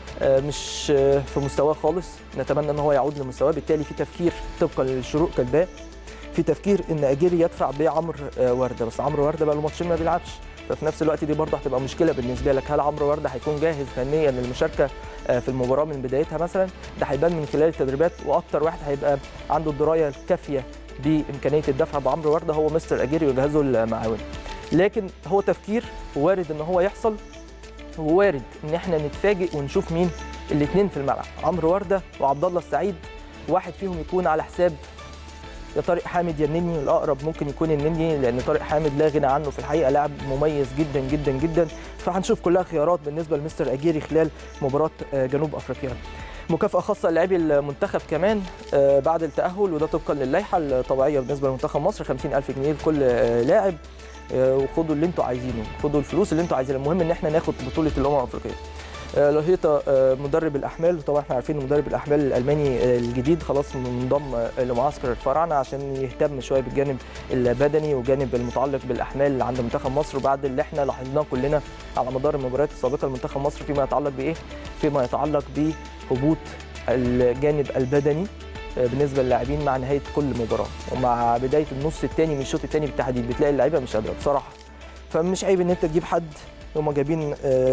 مش في مستواه خالص نتمنى ان هو يعود لمستواه بالتالي في تفكير طبقا للشروق كالباء في تفكير ان اجيري يدفع بعمرو ورده بس عمرو ورده بقى له ماتشين ما بيلعبش ففي نفس الوقت دي برضه هتبقى مشكله بالنسبه لك هل عمرو ورده هيكون جاهز فنيا للمشاركه في المباراه من بدايتها مثلا ده هيبان من خلال التدريبات واكتر واحد هيبقى عنده الدرايه الكافيه بامكانيه الدفع بعمرو ورده هو مستر اجيري وجهازه المعاون لكن هو تفكير وارد ان هو يحصل ووارد ان احنا نتفاجئ ونشوف مين الاثنين في الملعب عمرو ورده وعبد الله السعيد واحد فيهم يكون على حساب يا طارق حامد يا النني الاقرب ممكن يكون النني لان طارق حامد لا غنى عنه في الحقيقه لاعب مميز جدا جدا جدا فهنشوف كلها خيارات بالنسبه لمستر اجيري خلال مباراه جنوب افريقيا مكافاه خاصه للاعبي المنتخب كمان بعد التاهل وده طبقا للائحه الطبيعيه بالنسبه لمنتخب مصر 50000 جنيه لكل لاعب وخدوا اللي انتوا عايزينه خدوا الفلوس اللي انتوا عايزينها المهم ان احنا ناخد بطوله الامم الافريقيه لهيطة مدرب الاحمال وطبعا احنا عارفين مدرب الاحمال الالماني الجديد خلاص منضم لمعسكر الفراعنه عشان يهتم شويه بالجانب البدني والجانب المتعلق بالاحمال عند منتخب مصر وبعد اللي احنا لاحظناه كلنا على مدار المباريات السابقه لمنتخب مصر فيما يتعلق بايه؟ فيما يتعلق بهبوط الجانب البدني بالنسبه للاعبين مع نهايه كل مباراه ومع بدايه النص الثاني من الشوط الثاني بالتحديد بتلاقي اللعيبه مش قادره بصراحه فمش عيب ان انت تجيب حد هم جايبين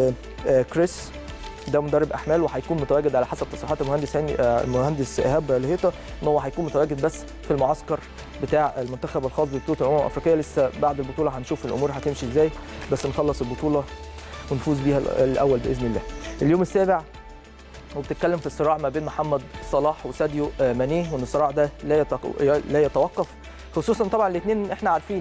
كريس ده مدرب احمال وهيكون متواجد على حسب تصريحات المهندس هاني المهندس ايهاب لهيطه ان هو هيكون متواجد بس في المعسكر بتاع المنتخب الخاص ببطوله الامم الافريقيه لسه بعد البطوله هنشوف الامور هتمشي ازاي بس نخلص البطوله ونفوز بيها الاول باذن الله. اليوم السابع وبتتكلم في الصراع ما بين محمد صلاح وساديو ماني وان الصراع ده لا لا يتوقف خصوصا طبعا الاثنين احنا عارفين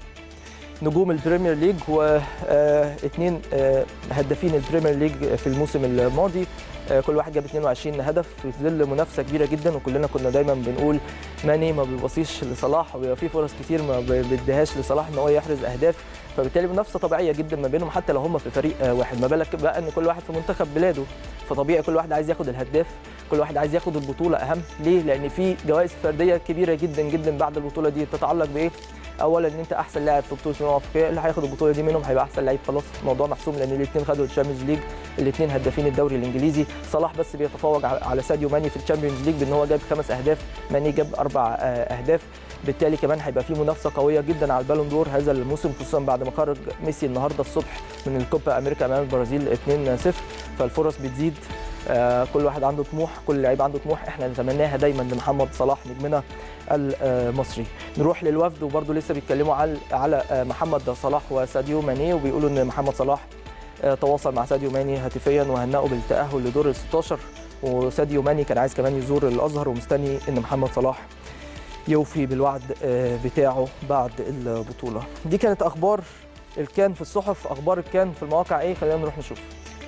نجوم البريمير ليج واثنين هدافين البريمير ليج في الموسم الماضي كل واحد جاب 22 هدف في ظل منافسه كبيره جدا وكلنا كنا دايما بنقول ماني ما بيبصيش لصلاح وبيبقى في فرص كتير ما بيديهاش لصلاح ان هو يحرز اهداف فبالتالي منافسه طبيعيه جدا ما بينهم حتى لو هم في فريق واحد ما بالك بقى ان كل واحد في منتخب بلاده فطبيعي كل واحد عايز ياخد الهداف كل واحد عايز ياخد البطوله اهم ليه لان في جوائز فرديه كبيره جدا جدا بعد البطوله دي تتعلق بايه اولا ان انت احسن لاعب في بطوله الامم الافريقيه اللي هياخد البطوله دي منهم هيبقى احسن لعيب خلاص الموضوع محسوم لان الاثنين خدوا الشامبيونز ليج الاثنين هدافين الدوري الانجليزي صلاح بس بيتفوق على ساديو ماني في الشامبيونز ليج بان هو جاب خمس اهداف ماني جاب اربع اهداف بالتالي كمان هيبقى في منافسه قويه جدا على البالون دور هذا الموسم خصوصا بعد ما خرج ميسي النهارده الصبح من الكوبا امريكا امام البرازيل 2-0 فالفرص بتزيد آه كل واحد عنده طموح كل لعيب عنده طموح احنا نتمناها دايما لمحمد صلاح نجمنا المصري نروح للوفد وبرده لسه بيتكلموا على على محمد صلاح وساديو ماني وبيقولوا ان محمد صلاح آه تواصل مع ساديو ماني هاتفيا وهنأه بالتأهل لدور ال 16 وساديو ماني كان عايز كمان يزور الازهر ومستني ان محمد صلاح يوفي بالوعد آه بتاعه بعد البطوله دي كانت اخبار الكان في الصحف اخبار الكان في المواقع ايه خلينا نروح نشوف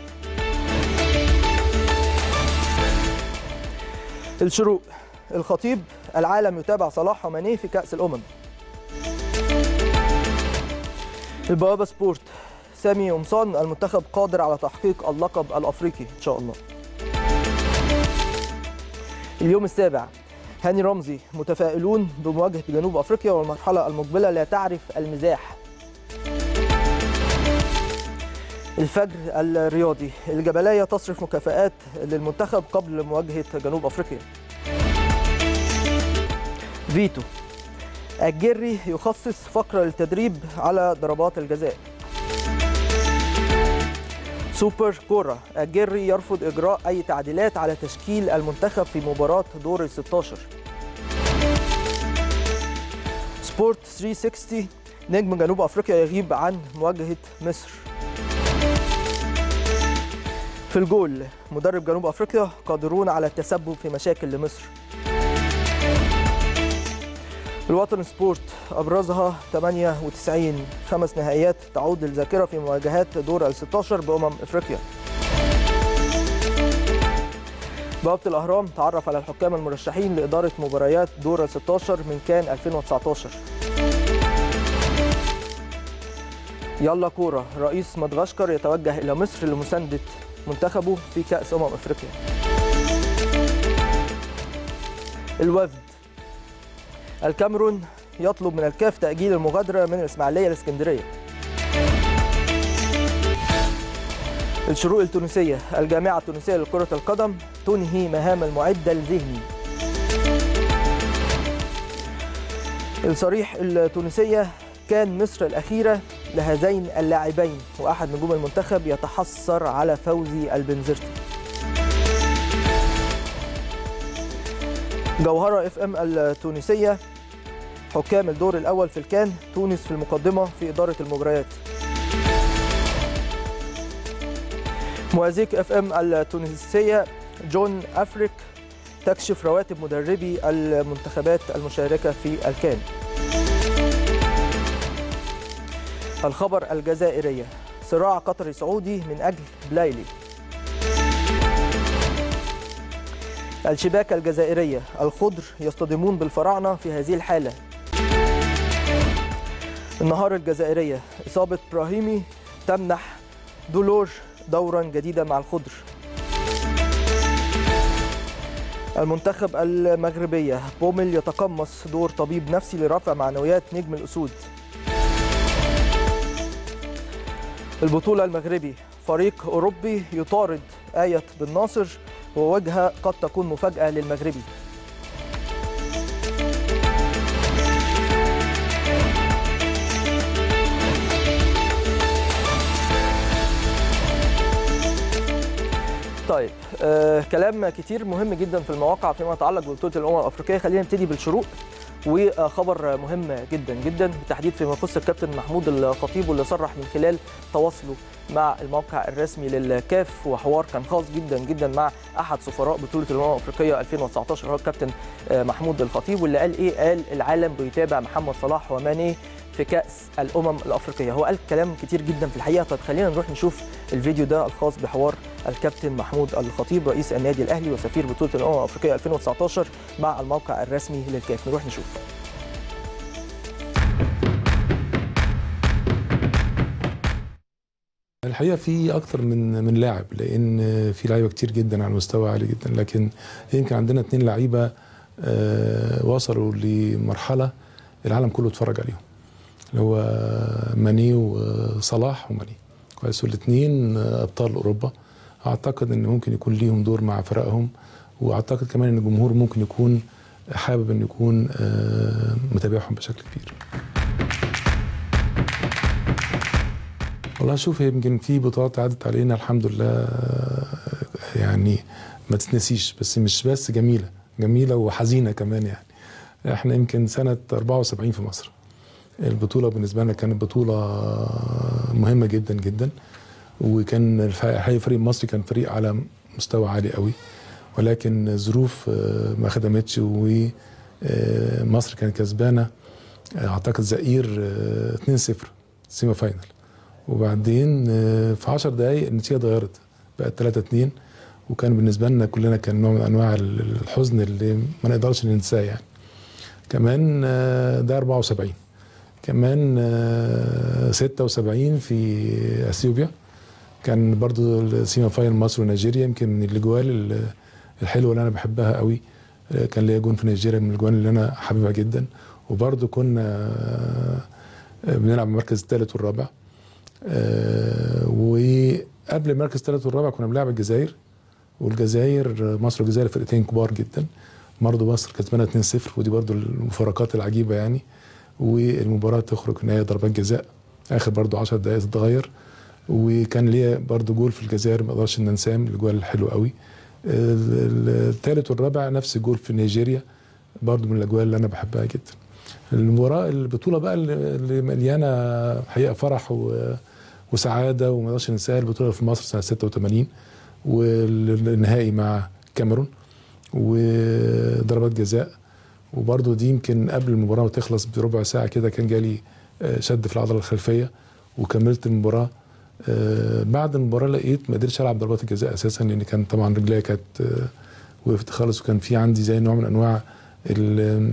الشروق الخطيب العالم يتابع صلاح وماني في كأس الأمم البوابة سبورت سامي قمصان المنتخب قادر على تحقيق اللقب الأفريقي إن شاء الله اليوم السابع هاني رمزي متفائلون بمواجهة جنوب أفريقيا والمرحلة المقبلة لا تعرف المزاح الفجر الرياضي الجبلية تصرف مكافآت للمنتخب قبل مواجهة جنوب أفريقيا فيتو الجري يخصص فقرة للتدريب على ضربات الجزاء سوبر كورة الجري يرفض إجراء أي تعديلات على تشكيل المنتخب في مباراة دور ال 16 سبورت 360 نجم جنوب أفريقيا يغيب عن مواجهة مصر في الجول مدرب جنوب افريقيا قادرون على التسبب في مشاكل لمصر الوطن سبورت ابرزها 98 خمس نهائيات تعود للذاكره في مواجهات دور ال 16 بامم افريقيا بوابه الاهرام تعرف على الحكام المرشحين لاداره مباريات دور ال 16 من كان 2019 يلا كوره رئيس مدغشقر يتوجه الى مصر لمسانده منتخبه في كأس أمم أفريقيا الوفد الكاميرون يطلب من الكاف تأجيل المغادرة من الإسماعيلية لإسكندرية الشروق التونسية الجامعة التونسية لكرة القدم تنهي مهام المعدة الذهني الصريح التونسية كان مصر الأخيرة لهذين اللاعبين وأحد نجوم المنتخب يتحسر على فوزي البنزرتي جوهرة اف ام التونسية حكام الدور الأول في الكان تونس في المقدمة في إدارة المباريات موازيك اف ام التونسية جون أفريك تكشف رواتب مدربي المنتخبات المشاركة في الكان الخبر الجزائرية صراع قطري سعودي من أجل بلايلي الشباكة الجزائرية الخضر يصطدمون بالفراعنة في هذه الحالة النهار الجزائرية إصابة براهيمي تمنح دولور دورا جديدا مع الخضر المنتخب المغربية بومل يتقمص دور طبيب نفسي لرفع معنويات نجم الأسود البطولة المغربي فريق أوروبي يطارد آية بن ناصر ووجهة قد تكون مفاجأة للمغربي طيب آه كلام كتير مهم جدا في المواقع فيما يتعلق ببطوله الامم الافريقيه خلينا نبتدي بالشروق وخبر مهم جدا جدا بالتحديد فيما يخص الكابتن محمود الخطيب واللي صرح من خلال تواصله مع الموقع الرسمي للكاف وحوار كان خاص جدا جدا مع احد سفراء بطوله الامم الافريقيه 2019 هو الكابتن محمود الخطيب واللي قال ايه قال العالم بيتابع محمد صلاح وماني في كاس الامم الافريقيه هو قال كلام كتير جدا في الحقيقه طب خلينا نروح نشوف الفيديو ده الخاص بحوار الكابتن محمود الخطيب رئيس النادي الاهلي وسفير بطوله الامم الافريقيه 2019 مع الموقع الرسمي للكاف نروح نشوف الحقيقه في اكتر من من لاعب لان في لعيبه كتير جدا على مستوى عالي جدا لكن يمكن عندنا اثنين لعيبه آه، وصلوا لمرحله العالم كله اتفرج عليهم اللي هو ماني وصلاح وماني كويس والاثنين ابطال اوروبا اعتقد ان ممكن يكون ليهم دور مع فرقهم واعتقد كمان ان الجمهور ممكن يكون حابب ان يكون آه، متابعهم بشكل كبير والله شوف يمكن في بطولات عدت علينا الحمد لله آه، يعني ما تتنسيش بس مش بس جميله جميله وحزينه كمان يعني احنا يمكن سنه 74 في مصر البطوله بالنسبه لنا كانت بطوله مهمه جدا جدا وكان الحقيقه فريق مصري كان فريق على مستوى عالي قوي ولكن الظروف آه، ما خدمتش ومصر كانت كسبانه آه، اعتقد زئير آه، 2-0 سيمي فاينل وبعدين آه، في 10 دقائق النتيجه اتغيرت بقت 3 2 وكان بالنسبه لنا كلنا كان نوع من انواع الحزن اللي ما نقدرش ننساه يعني كمان آه، ده 74 كمان آه، 76 في اثيوبيا كان برضو السيما فاينل مصر ونيجيريا يمكن من الاجوال ال- الحلوه اللي انا بحبها قوي آه، كان ليا جون في نيجيريا من الاجوان اللي انا حاببها جدا وبرضو كنا آه، بنلعب المركز الثالث والرابع آه، وقبل المركز الثالث والرابع كنا بنلعب الجزائر والجزائر مصر والجزائر فرقتين كبار جدا برضه مصر كسبانه 2-0 ودي برضه المفارقات العجيبه يعني والمباراه تخرج نهايه ضربات جزاء اخر برضه 10 دقائق تتغير وكان ليا برضه جول في الجزائر ما اقدرش ننساه من الاجوال الحلوه قوي الثالث والرابع نفس الجول في نيجيريا برضه من الاجوال اللي انا بحبها جدا المباراه البطوله بقى اللي اللي مليانه حقيقه فرح و وسعاده وما نقدرش ننساها البطوله في مصر سنه 86 والنهائي مع كاميرون وضربات جزاء وبرضه دي يمكن قبل المباراه ما تخلص بربع ساعه كده كان جالي آه، شد في العضله الخلفيه وكملت المباراه آه، بعد المباراه لقيت ما قدرتش العب ضربات الجزاء اساسا لان كان طبعا رجليا كانت آه، وقفت خالص وكان في عندي زي نوع من انواع ال-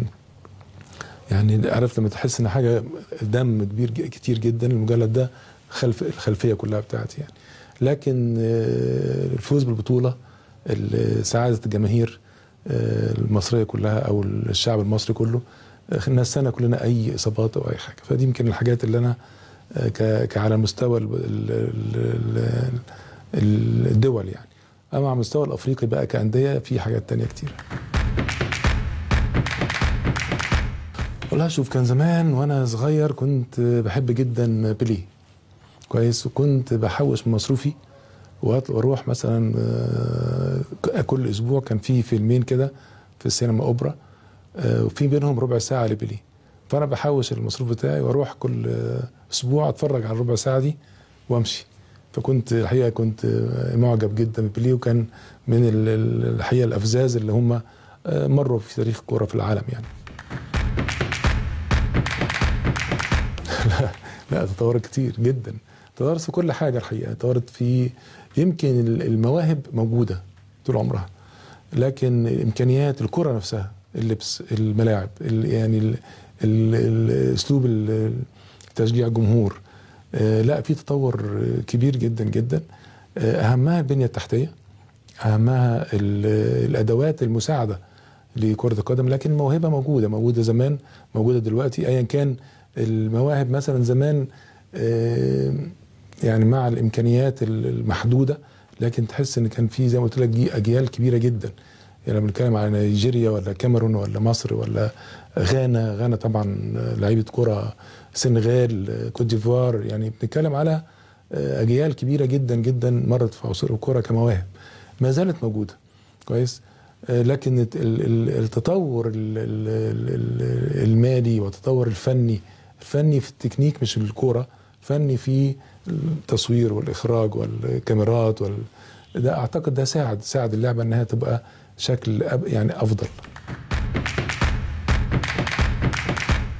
يعني عرفت لما تحس ان حاجه دم كبير ج- كتير جدا المجلد ده خلف الخلفيه كلها بتاعتي يعني لكن آه، الفوز بالبطوله ال- سعاده الجماهير آه، المصريه كلها او الشعب المصري كله آه، نسانا كلنا اي اصابات او اي حاجه فدي يمكن الحاجات اللي انا آه، ك- كعلى مستوى ال- ال- ال- ال- الدول يعني اما على المستوى الافريقي بقى كانديه في حاجات تانية كتير والله شوف كان زمان وانا صغير كنت بحب جدا بيليه كويس وكنت بحوش من مصروفي وأطل- واروح مثلا آه، كل اسبوع كان في فيلمين كده في السينما اوبرا آه، وفي بينهم ربع ساعه لبيليه فانا بحوش المصروف بتاعي واروح كل آه، اسبوع اتفرج على الربع ساعه دي وامشي فكنت الحقيقه كنت آه، معجب جدا ببيليه وكان من ال- ال- الحقيقه الافزاز اللي هم آه، مروا في تاريخ الكوره في العالم يعني لا لا تطورت كتير جدا تطورت في كل حاجه الحقيقه تطورت في يمكن ال- المواهب موجوده طول عمرها لكن امكانيات الكره نفسها اللبس الملاعب ال- يعني ال- ال- ال- اسلوب ال- تشجيع الجمهور آه، لا في تطور كبير جدا جدا آه، اهمها البنيه التحتيه اهمها ال- الادوات المساعده لكره القدم لكن الموهبه موجوده موجوده زمان موجوده دلوقتي ايا كان المواهب مثلا زمان آه، يعني مع الامكانيات المحدوده لكن تحس ان كان في زي ما قلت لك جي- اجيال كبيره جدا يعني لما بنتكلم على نيجيريا ولا كاميرون ولا مصر ولا غانا غانا طبعا لعيبه كره سنغال كوت ديفوار يعني بنتكلم على آه، اجيال كبيره جدا جدا مرت في عصور الكره كمواهب ما زالت موجوده كويس آه، لكن الت- ال- ال- التطور ال- ال- ال- المالي والتطور الفني الفني في التكنيك مش في الكوره فني في التصوير والاخراج والكاميرات وال... ده اعتقد ده ساعد ساعد اللعبه انها تبقى شكل أب يعني افضل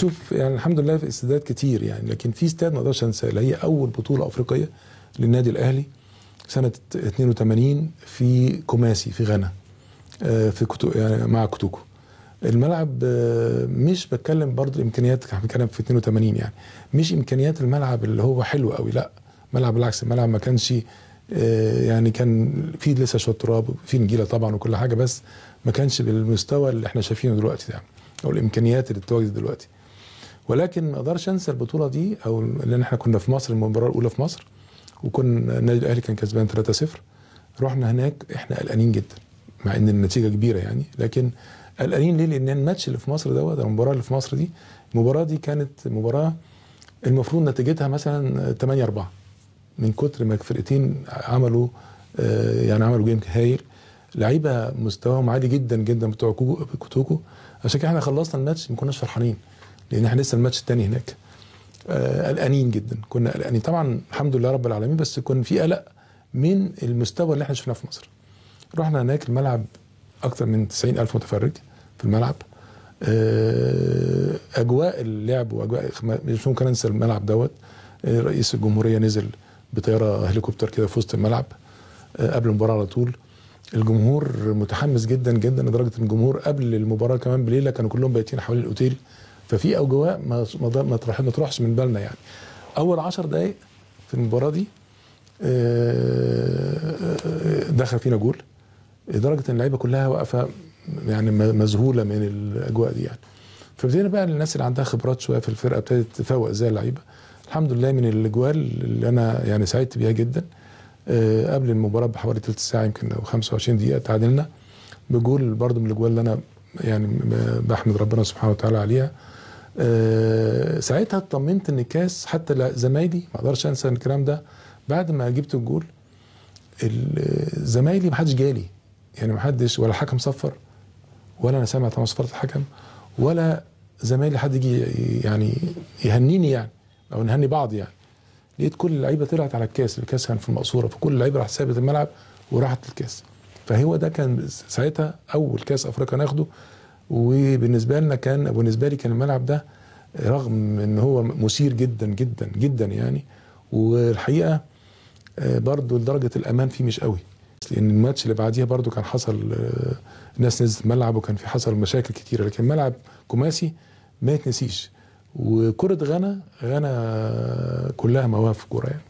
شوف يعني الحمد لله في استادات كتير يعني لكن في استاد ما اقدرش انساه اللي هي اول بطوله افريقيه للنادي الاهلي سنه 82 في كوماسي في غانا آه، في كتو يعني مع كوتوكو الملعب آه، مش بتكلم برضو امكانيات احنا بنتكلم في 82 يعني مش امكانيات الملعب اللي هو حلو قوي لا ملعب بالعكس الملعب ما كانش آه، يعني كان في لسه شويه تراب في نجيله طبعا وكل حاجه بس ما كانش بالمستوى اللي احنا شايفينه دلوقتي ده او الامكانيات اللي بتواجد دلوقتي ولكن ما اقدرش انسى البطوله دي او لان احنا كنا في مصر المباراه الاولى في مصر وكنا النادي الاهلي كان كسبان 3-0 رحنا هناك احنا قلقانين جدا مع ان النتيجه كبيره يعني لكن قلقانين ليه؟ لان الماتش اللي في مصر دوت المباراه اللي في مصر دي المباراه دي كانت مباراه المفروض نتيجتها مثلا 8 4 من كتر ما الفرقتين عملوا آه، يعني عملوا جيم هايل لعيبه مستواهم عالي جدا جدا بتوع كو- كوتوكو عشان كده احنا خلصنا الماتش ما كناش فرحانين لان احنا لسه الماتش الثاني هناك آه، قلقانين جدا كنا قلقانين طبعا الحمد لله رب العالمين بس كان في قلق من المستوى اللي احنا شفناه في مصر رحنا هناك الملعب اكثر من 90 الف متفرج في الملعب آه، اجواء اللعب واجواء مش ممكن انسى الملعب دوت آه، رئيس الجمهوريه نزل بطياره هليكوبتر كده في وسط الملعب آه، قبل المباراه على طول الجمهور متحمس جدا جدا لدرجه ان الجمهور قبل المباراه كمان بليله كانوا كلهم بايتين حوالين الاوتيل ففي اجواء ما ما ما تروح- ما تروحش من بالنا يعني اول 10 دقائق في المباراه دي آه، دخل فينا جول لدرجه ان اللعيبه كلها واقفه يعني م- مذهوله من الاجواء دي يعني فابتدينا بقى الناس اللي عندها خبرات شويه في الفرقه ابتدت تفوق زي اللعيبه الحمد لله من الاجوال اللي انا يعني سعدت بيها جدا آه، قبل المباراه بحوالي ثلث ساعه يمكن او 25 دقيقه تعادلنا بجول برضو من الاجوال اللي انا يعني ب- بحمد ربنا سبحانه وتعالى عليها آه، ساعتها اطمنت ان الكاس حتى لا- زمايلي ما اقدرش انسى الكلام ده بعد ما جبت الجول ال- زمايلي ما حدش جالي يعني ما حدش ولا الحكم صفر ولا انا سامع طبعا صفاره الحكم ولا زمايلي حد يجي يعني يهنيني يعني او نهني بعض يعني لقيت كل اللعيبه طلعت على الكاس الكاس كان في المقصوره فكل اللعيبه راحت سابت الملعب وراحت الكاس فهو ده كان ساعتها اول كاس افريقيا ناخده وبالنسبه لنا كان بالنسبه لي كان الملعب ده رغم ان هو مثير جدا جدا جدا يعني والحقيقه آه، برضو لدرجه الامان فيه مش قوي لان الماتش اللي بعديها برضو كان حصل آه، الناس نزلت الملعب وكان في حصل مشاكل كتيره لكن ملعب كوماسي ما يتنسيش وكره غانا غانا كلها مواهب في الكوره يعني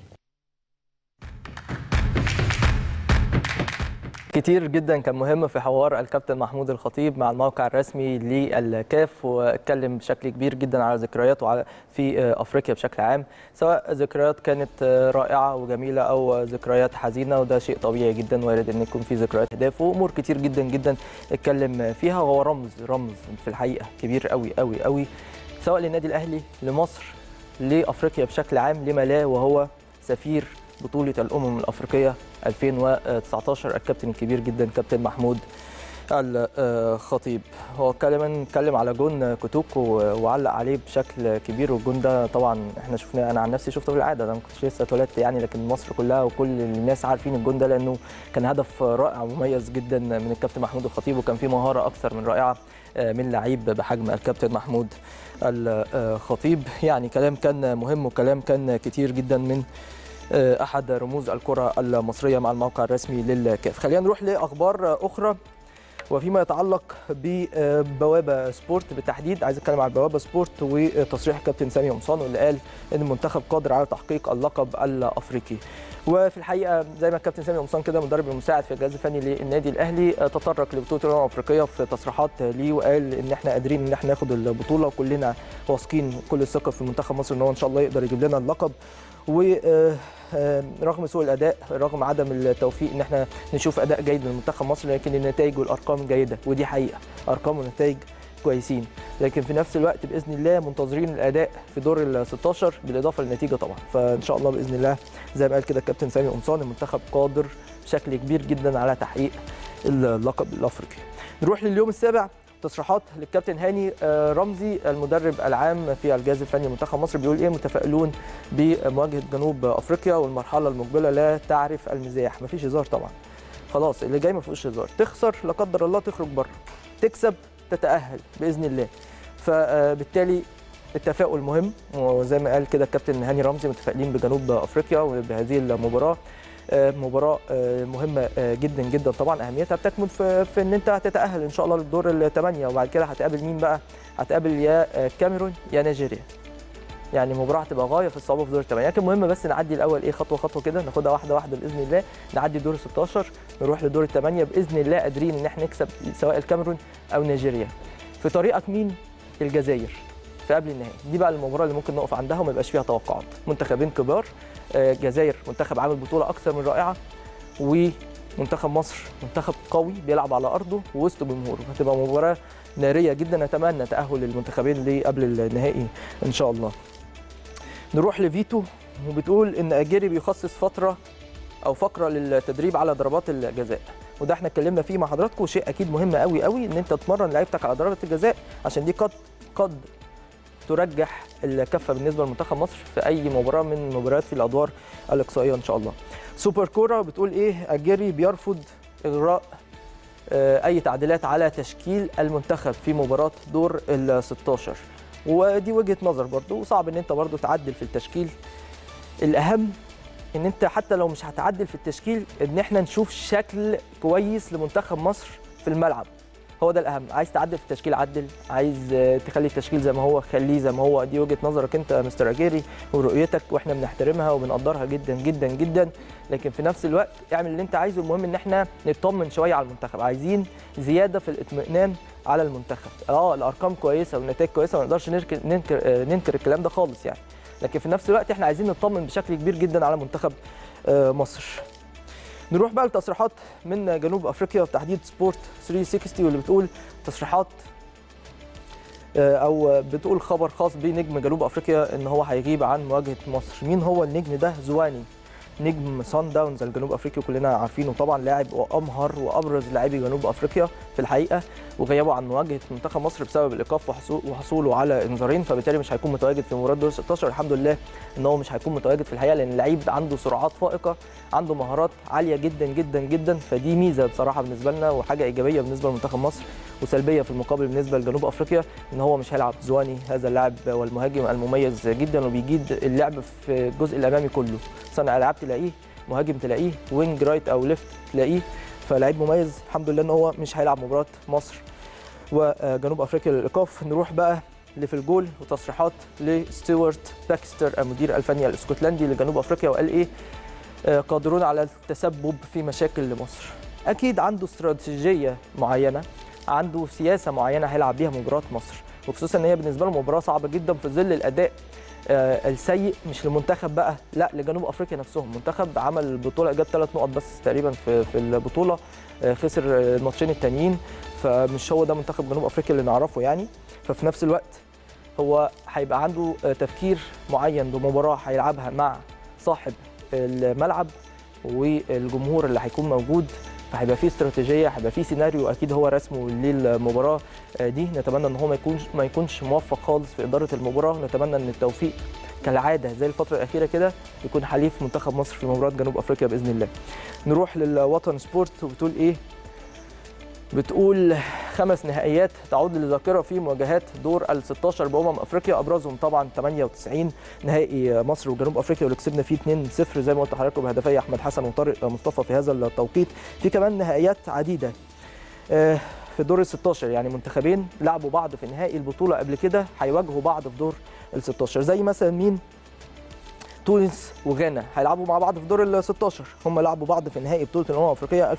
كتير جدا كان مهم في حوار الكابتن محمود الخطيب مع الموقع الرسمي للكاف واتكلم بشكل كبير جدا على ذكرياته على في افريقيا بشكل عام سواء ذكريات كانت رائعه وجميله او ذكريات حزينه وده شيء طبيعي جدا وارد ان يكون في ذكريات هداف وامور كتير جدا جدا اتكلم فيها وهو رمز رمز في الحقيقه كبير قوي قوي قوي سواء للنادي الاهلي لمصر لافريقيا بشكل عام لما لا وهو سفير بطولة الأمم الأفريقية 2019 الكابتن الكبير جدا كابتن محمود الخطيب هو كمان اتكلم على جون كوتوكو وعلق عليه بشكل كبير والجون ده طبعا احنا شفناه انا عن نفسي شفته بالعاده انا ما كنتش لسه اتولدت يعني لكن مصر كلها وكل الناس عارفين الجون ده لانه كان هدف رائع ومميز جدا من الكابتن محمود الخطيب وكان فيه مهاره اكثر من رائعه من لعيب بحجم الكابتن محمود الخطيب يعني كلام كان مهم وكلام كان كتير جدا من احد رموز الكره المصريه مع الموقع الرسمي للكاف خلينا نروح لاخبار اخرى وفيما يتعلق ببوابه سبورت بالتحديد عايز اتكلم على بوابه سبورت وتصريح الكابتن سامي قمصان واللي قال ان المنتخب قادر على تحقيق اللقب الافريقي وفي الحقيقه زي ما الكابتن سامي قمصان كده مدرب المساعد في الجهاز الفني للنادي الاهلي تطرق لبطوله الامم الافريقيه في تصريحات ليه وقال ان احنا قادرين ان احنا ناخد البطوله وكلنا واثقين كل الثقه في منتخب مصر ان هو ان شاء الله يقدر يجيب لنا اللقب ورغم سوء الاداء رغم عدم التوفيق ان احنا نشوف اداء جيد من منتخب مصر لكن النتائج والارقام جيده ودي حقيقه ارقام ونتائج كويسين لكن في نفس الوقت باذن الله منتظرين الاداء في دور ال 16 بالاضافه للنتيجه طبعا فان شاء الله باذن الله زي ما قال كده الكابتن سامي قمصان المنتخب قادر بشكل كبير جدا على تحقيق اللقب الافريقي نروح لليوم السابع تصريحات للكابتن هاني رمزي المدرب العام في الجهاز الفني لمنتخب مصر بيقول ايه متفائلون بمواجهه جنوب افريقيا والمرحله المقبله لا تعرف المزاح مفيش هزار طبعا خلاص اللي جاي ما فيهوش هزار تخسر لا قدر الله تخرج بره تكسب تتاهل باذن الله فبالتالي التفاؤل مهم وزي ما قال كده الكابتن هاني رمزي متفائلين بجنوب افريقيا وبهذه المباراه آه، مباراه آه، مهمه آه، جدا جدا طبعا اهميتها بتكمن في, في ان انت هتتاهل ان شاء الله للدور الثمانيه وبعد كده هتقابل مين بقى؟ هتقابل يا آه، الكاميرون يا نيجيريا يعني مباراه هتبقى غايه في الصعوبه في دور الثمانيه لكن مهم بس نعدي الاول ايه خطوه خطوه كده ناخدها واحده واحده باذن الله نعدي دور 16 نروح لدور الثمانيه باذن الله قادرين ان احنا نكسب سواء الكاميرون او نيجيريا في طريقك مين الجزائر في قبل النهائي دي بقى المباراه اللي ممكن نقف عندها وما يبقاش فيها توقعات منتخبين كبار آه، الجزائر منتخب عامل بطوله اكثر من رائعه ومنتخب مصر منتخب قوي بيلعب على ارضه ووسط جمهوره هتبقى مباراه ناريه جدا نتمنى تاهل المنتخبين ليه قبل النهائي ان شاء الله نروح لفيتو وبتقول ان اجيري بيخصص فتره او فقره للتدريب على ضربات الجزاء وده احنا اتكلمنا فيه مع حضراتكم شيء اكيد مهم قوي قوي ان انت تمرن لعيبتك على ضربه الجزاء عشان دي قد قد ترجح الكفه بالنسبه لمنتخب مصر في اي مباراه من المباريات في الادوار الاقصائيه ان شاء الله. سوبر كوره بتقول ايه اجيري بيرفض اجراء آه، اي تعديلات على تشكيل المنتخب في مباراه دور ال 16 ودي وجهه نظر برضو وصعب ان انت برضو تعدل في التشكيل الاهم ان انت حتى لو مش هتعدل في التشكيل ان احنا نشوف شكل كويس لمنتخب مصر في الملعب هو ده الاهم عايز تعدل في التشكيل عدل عايز آه، تخلي التشكيل زي ما هو خليه زي ما هو دي وجهه نظرك انت يا مستر اجيري ورؤيتك واحنا بنحترمها وبنقدرها جدا جدا جدا لكن في نفس الوقت اعمل اللي انت عايزه المهم ان احنا نطمن شويه على المنتخب عايزين زياده في الاطمئنان على المنتخب اه الارقام كويسه والنتائج كويسه ما نقدرش ننكر ننكر, آه، ننكر الكلام ده خالص يعني لكن في نفس الوقت احنا عايزين نطمن بشكل كبير جدا على منتخب آه، مصر نروح بقى لتصريحات من جنوب افريقيا وتحديد سبورت 360 واللي بتقول تصريحات آه، او بتقول خبر خاص بنجم جنوب افريقيا ان هو هيغيب عن مواجهه مصر مين هو النجم ده زواني نجم سان داونز الجنوب افريقي كلنا عارفينه طبعا لاعب وامهر وابرز لاعبي جنوب افريقيا في الحقيقه وغيابه عن مواجهه منتخب مصر بسبب الايقاف وحصو- وحصوله على انذارين فبالتالي مش هيكون متواجد في مباراه دور 16 الحمد لله ان هو مش هيكون متواجد في الحقيقه لان اللعيب عنده سرعات فائقه عنده مهارات عاليه جدا جدا جدا فدي ميزه بصراحه بالنسبه لنا وحاجه ايجابيه بالنسبه لمنتخب مصر وسلبيه في المقابل بالنسبه لجنوب افريقيا ان هو مش هيلعب زواني هذا اللاعب والمهاجم المميز جدا وبيجيد اللعب في الجزء الامامي كله صانع العاب تلاقيه مهاجم تلاقيه وينج رايت او ليفت تلاقيه فلعيب مميز الحمد لله ان هو مش هيلعب مباراه مصر وجنوب افريقيا للايقاف نروح بقى اللي في الجول وتصريحات لستيوارت باكستر المدير الفني الاسكتلندي لجنوب افريقيا وقال ايه آه، قادرون على التسبب في مشاكل لمصر اكيد عنده استراتيجيه معينه عنده سياسه معينه هيلعب بيها مباراه مصر وخصوصا ان هي بالنسبه له مباراه صعبه جدا في ظل الاداء آه، السيء مش لمنتخب بقى لا لجنوب افريقيا نفسهم منتخب عمل البطوله جاب ثلاث نقط بس تقريبا في في البطوله آه، خسر آه، الماتشين التانيين فمش هو ده منتخب جنوب افريقيا اللي نعرفه يعني ففي نفس الوقت هو هيبقى عنده آه، تفكير معين بمباراه هيلعبها مع صاحب الملعب والجمهور اللي هيكون موجود فهيبقى في استراتيجيه هيبقى في سيناريو اكيد هو رسمه للمباراه آه، دي نتمنى ان هو ما يكونش ما يكونش موفق خالص في اداره المباراه نتمنى ان التوفيق كالعاده زي الفتره الاخيره كده يكون حليف منتخب مصر في مباراه جنوب افريقيا باذن الله نروح للوطن سبورت وبتقول ايه بتقول خمس نهائيات تعود للذاكره في مواجهات دور ال 16 بامم افريقيا ابرزهم طبعا 98 نهائي مصر وجنوب افريقيا واللي كسبنا فيه 2-0 زي ما قلت لحضراتكم بهدفي احمد حسن وطارق مصطفى في هذا التوقيت في كمان نهائيات عديده آه، في دور ال 16 يعني منتخبين لعبوا بعض في نهائي البطوله قبل كده هيواجهوا بعض في دور ال 16 زي مثلا مين تونس وغانا هيلعبوا مع بعض في دور ال 16 هم لعبوا بعض في نهائي بطوله الامم الافريقيه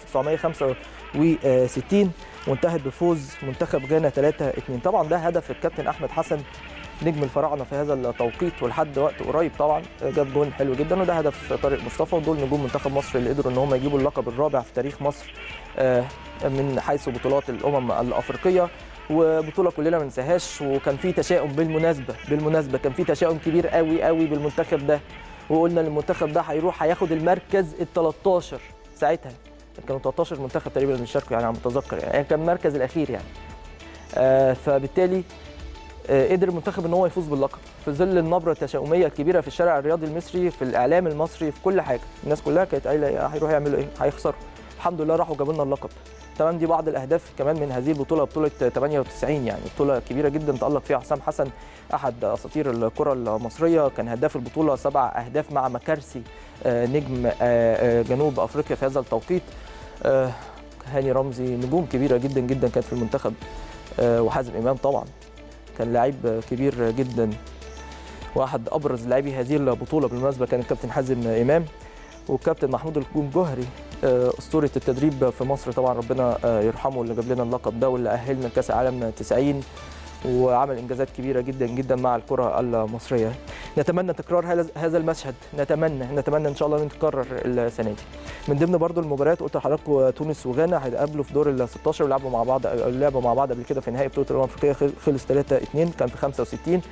1965 وانتهت بفوز منتخب غانا 3 2 طبعا ده هدف الكابتن احمد حسن نجم الفراعنه في هذا التوقيت ولحد وقت قريب طبعا جاب جون حلو جدا وده هدف طارق مصطفى ودول نجوم منتخب مصر اللي قدروا ان هم يجيبوا اللقب الرابع في تاريخ مصر آه، من حيث بطولات الامم الافريقيه وبطوله كلنا ما ننساهاش وكان في تشاؤم بالمناسبه بالمناسبه كان في تشاؤم كبير قوي قوي بالمنتخب ده وقلنا ان المنتخب ده هيروح هياخد المركز ال 13 ساعتها كانوا 13 منتخب تقريبا اللي شاركوا يعني على ما اتذكر يعني كان المركز الاخير يعني آه فبالتالي آه، قدر المنتخب ان هو يفوز باللقب في ظل النبره التشاؤميه الكبيره في الشارع الرياضي المصري في الاعلام المصري في كل حاجه الناس كلها كانت قايله إيه، هيروحوا يعملوا ايه هيخسروا الحمد لله راحوا جابوا لنا اللقب كمان دي بعض الاهداف كمان من هذه البطوله بطوله 98 يعني بطوله كبيره جدا تالق فيها حسام حسن احد اساطير الكره المصريه كان هداف البطوله سبع اهداف مع مكارسي نجم جنوب افريقيا في هذا التوقيت هاني رمزي نجوم كبيره جدا جدا كانت في المنتخب وحازم امام طبعا كان لعيب كبير جدا واحد ابرز لاعبي هذه البطوله بالمناسبه كان الكابتن حازم امام والكابتن محمود الجوهري اسطوره التدريب في مصر طبعا ربنا يرحمه اللي جاب لنا اللقب ده واللي اهلنا لكاس العالم 90 وعمل انجازات كبيره جدا جدا مع الكره المصريه نتمنى تكرار هذا المشهد نتمنى نتمنى ان شاء الله ان يتكرر السنه دي من ضمن برضو المباريات قلت لحضراتكم تونس وغانا هيتقابلوا في دور ال 16 ولعبوا مع بعض لعبوا مع بعض قبل كده في نهائي بطوله الامم الافريقيه خلص 3 2 كان في 65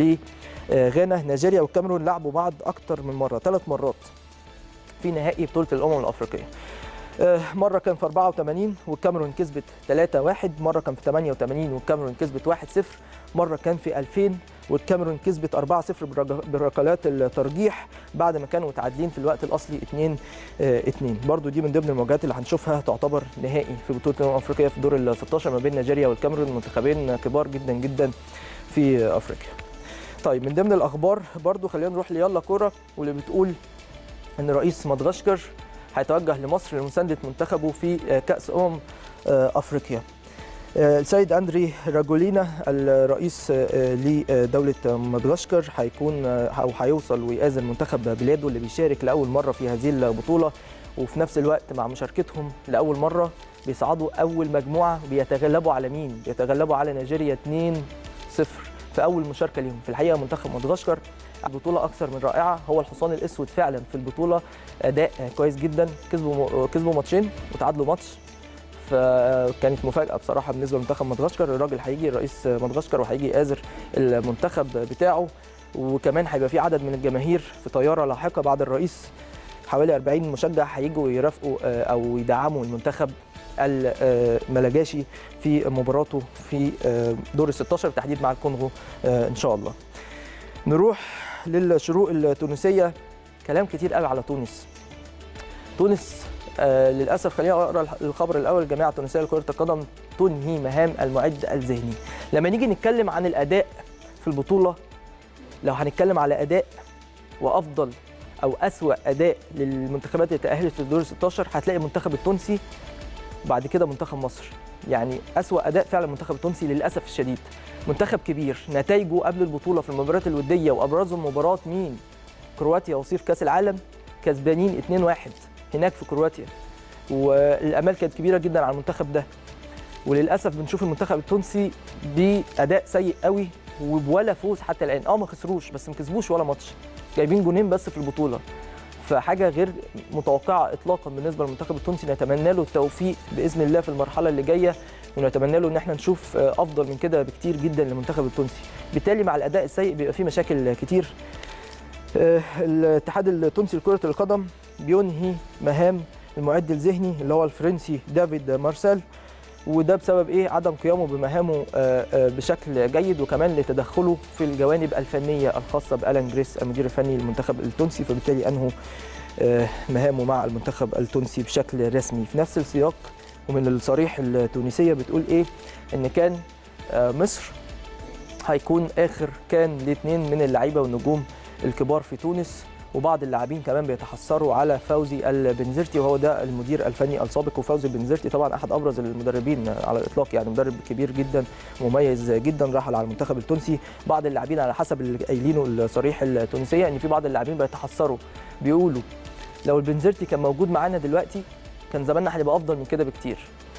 لغانا نيجيريا والكاميرون لعبوا بعض اكتر من مره ثلاث مرات في نهائي بطوله الامم الافريقيه مره كان في 84 والكاميرون كسبت 3-1 مره كان في 88 والكاميرون كسبت 1-0 مره كان في 2000 والكاميرون كسبت 4-0 بركلات الترجيح بعد ما كانوا متعادلين في الوقت الاصلي 2 2 برضو دي من ضمن المواجهات اللي هنشوفها تعتبر نهائي في بطوله الامم الافريقيه في دور ال 16 ما بين نيجيريا والكاميرون منتخبين كبار جدا جدا في افريقيا طيب من ضمن الاخبار برضو خلينا نروح ليلا كوره واللي بتقول ان رئيس مدغشقر هيتوجه لمصر لمسانده منتخبه في كاس امم افريقيا السيد اندري راجولينا الرئيس لدوله مدغشقر هيكون او هيوصل ويآزر منتخب بلاده اللي بيشارك لاول مره في هذه البطوله وفي نفس الوقت مع مشاركتهم لاول مره بيصعدوا اول مجموعه بيتغلبوا على مين؟ بيتغلبوا على نيجيريا 2-0 في اول مشاركه ليهم في الحقيقه منتخب مدغشقر بطولة أكثر من رائعة هو الحصان الأسود فعلا في البطولة أداء كويس جدا كسبوا كسبوا ماتشين وتعادلوا ماتش فكانت مفاجأة بصراحة بالنسبة لمنتخب مدغشقر الراجل هيجي رئيس مدغشقر وهيجي يآزر المنتخب بتاعه وكمان هيبقى في عدد من الجماهير في طيارة لاحقة بعد الرئيس حوالي 40 مشجع هيجوا يرافقوا أو يدعموا المنتخب الملاجاشي في مباراته في دور ال 16 بالتحديد مع الكونغو ان شاء الله. نروح للشروق التونسيه كلام كتير قوي على تونس. تونس آه للاسف خلينا اقرا الخبر الاول الجامعه التونسيه لكره القدم تنهي مهام المعد الذهني. لما نيجي نتكلم عن الاداء في البطوله لو هنتكلم على اداء وافضل او اسوا اداء للمنتخبات اللي تاهلت للدور 16 هتلاقي المنتخب التونسي بعد كده منتخب مصر يعني أسوأ أداء فعلا المنتخب التونسي للأسف الشديد منتخب كبير نتائجه قبل البطولة في المباريات الودية وأبرزهم مباراة مين كرواتيا وصيف كأس العالم كسبانين 2-1 هناك في كرواتيا والآمال كانت كبيرة جدا على المنتخب ده وللأسف بنشوف المنتخب التونسي بأداء سيء قوي وبولا فوز حتى الآن اه ما خسروش بس ما كسبوش ولا ماتش جايبين جونين بس في البطولة فحاجه غير متوقعه اطلاقا بالنسبه للمنتخب التونسي نتمنى له التوفيق باذن الله في المرحله اللي جايه ونتمنى له ان احنا نشوف افضل من كده بكتير جدا للمنتخب التونسي بالتالي مع الاداء السيء بيبقى فيه مشاكل كتير الاتحاد التونسي لكره القدم بينهي مهام المعد الذهني اللي هو الفرنسي دافيد مارسيل وده بسبب ايه عدم قيامه بمهامه بشكل جيد وكمان لتدخله في الجوانب الفنيه الخاصه بالان جريس المدير الفني للمنتخب التونسي فبالتالي انهوا مهامه مع المنتخب التونسي بشكل رسمي في نفس السياق ومن الصريح التونسيه بتقول ايه ان كان مصر هيكون اخر كان لاثنين من اللعيبه والنجوم الكبار في تونس وبعض اللاعبين كمان بيتحسروا على فوزي البنزرتي وهو ده المدير الفني السابق وفوزي البنزرتي طبعا احد ابرز المدربين على الاطلاق يعني مدرب كبير جدا مميز جدا رحل على المنتخب التونسي بعض اللاعبين على حسب اللي قايلينه الصريح التونسيه ان في بعض اللاعبين بيتحسروا بيقولوا لو البنزرتي كان موجود معانا دلوقتي كان زماننا هنبقى افضل من كده بكتير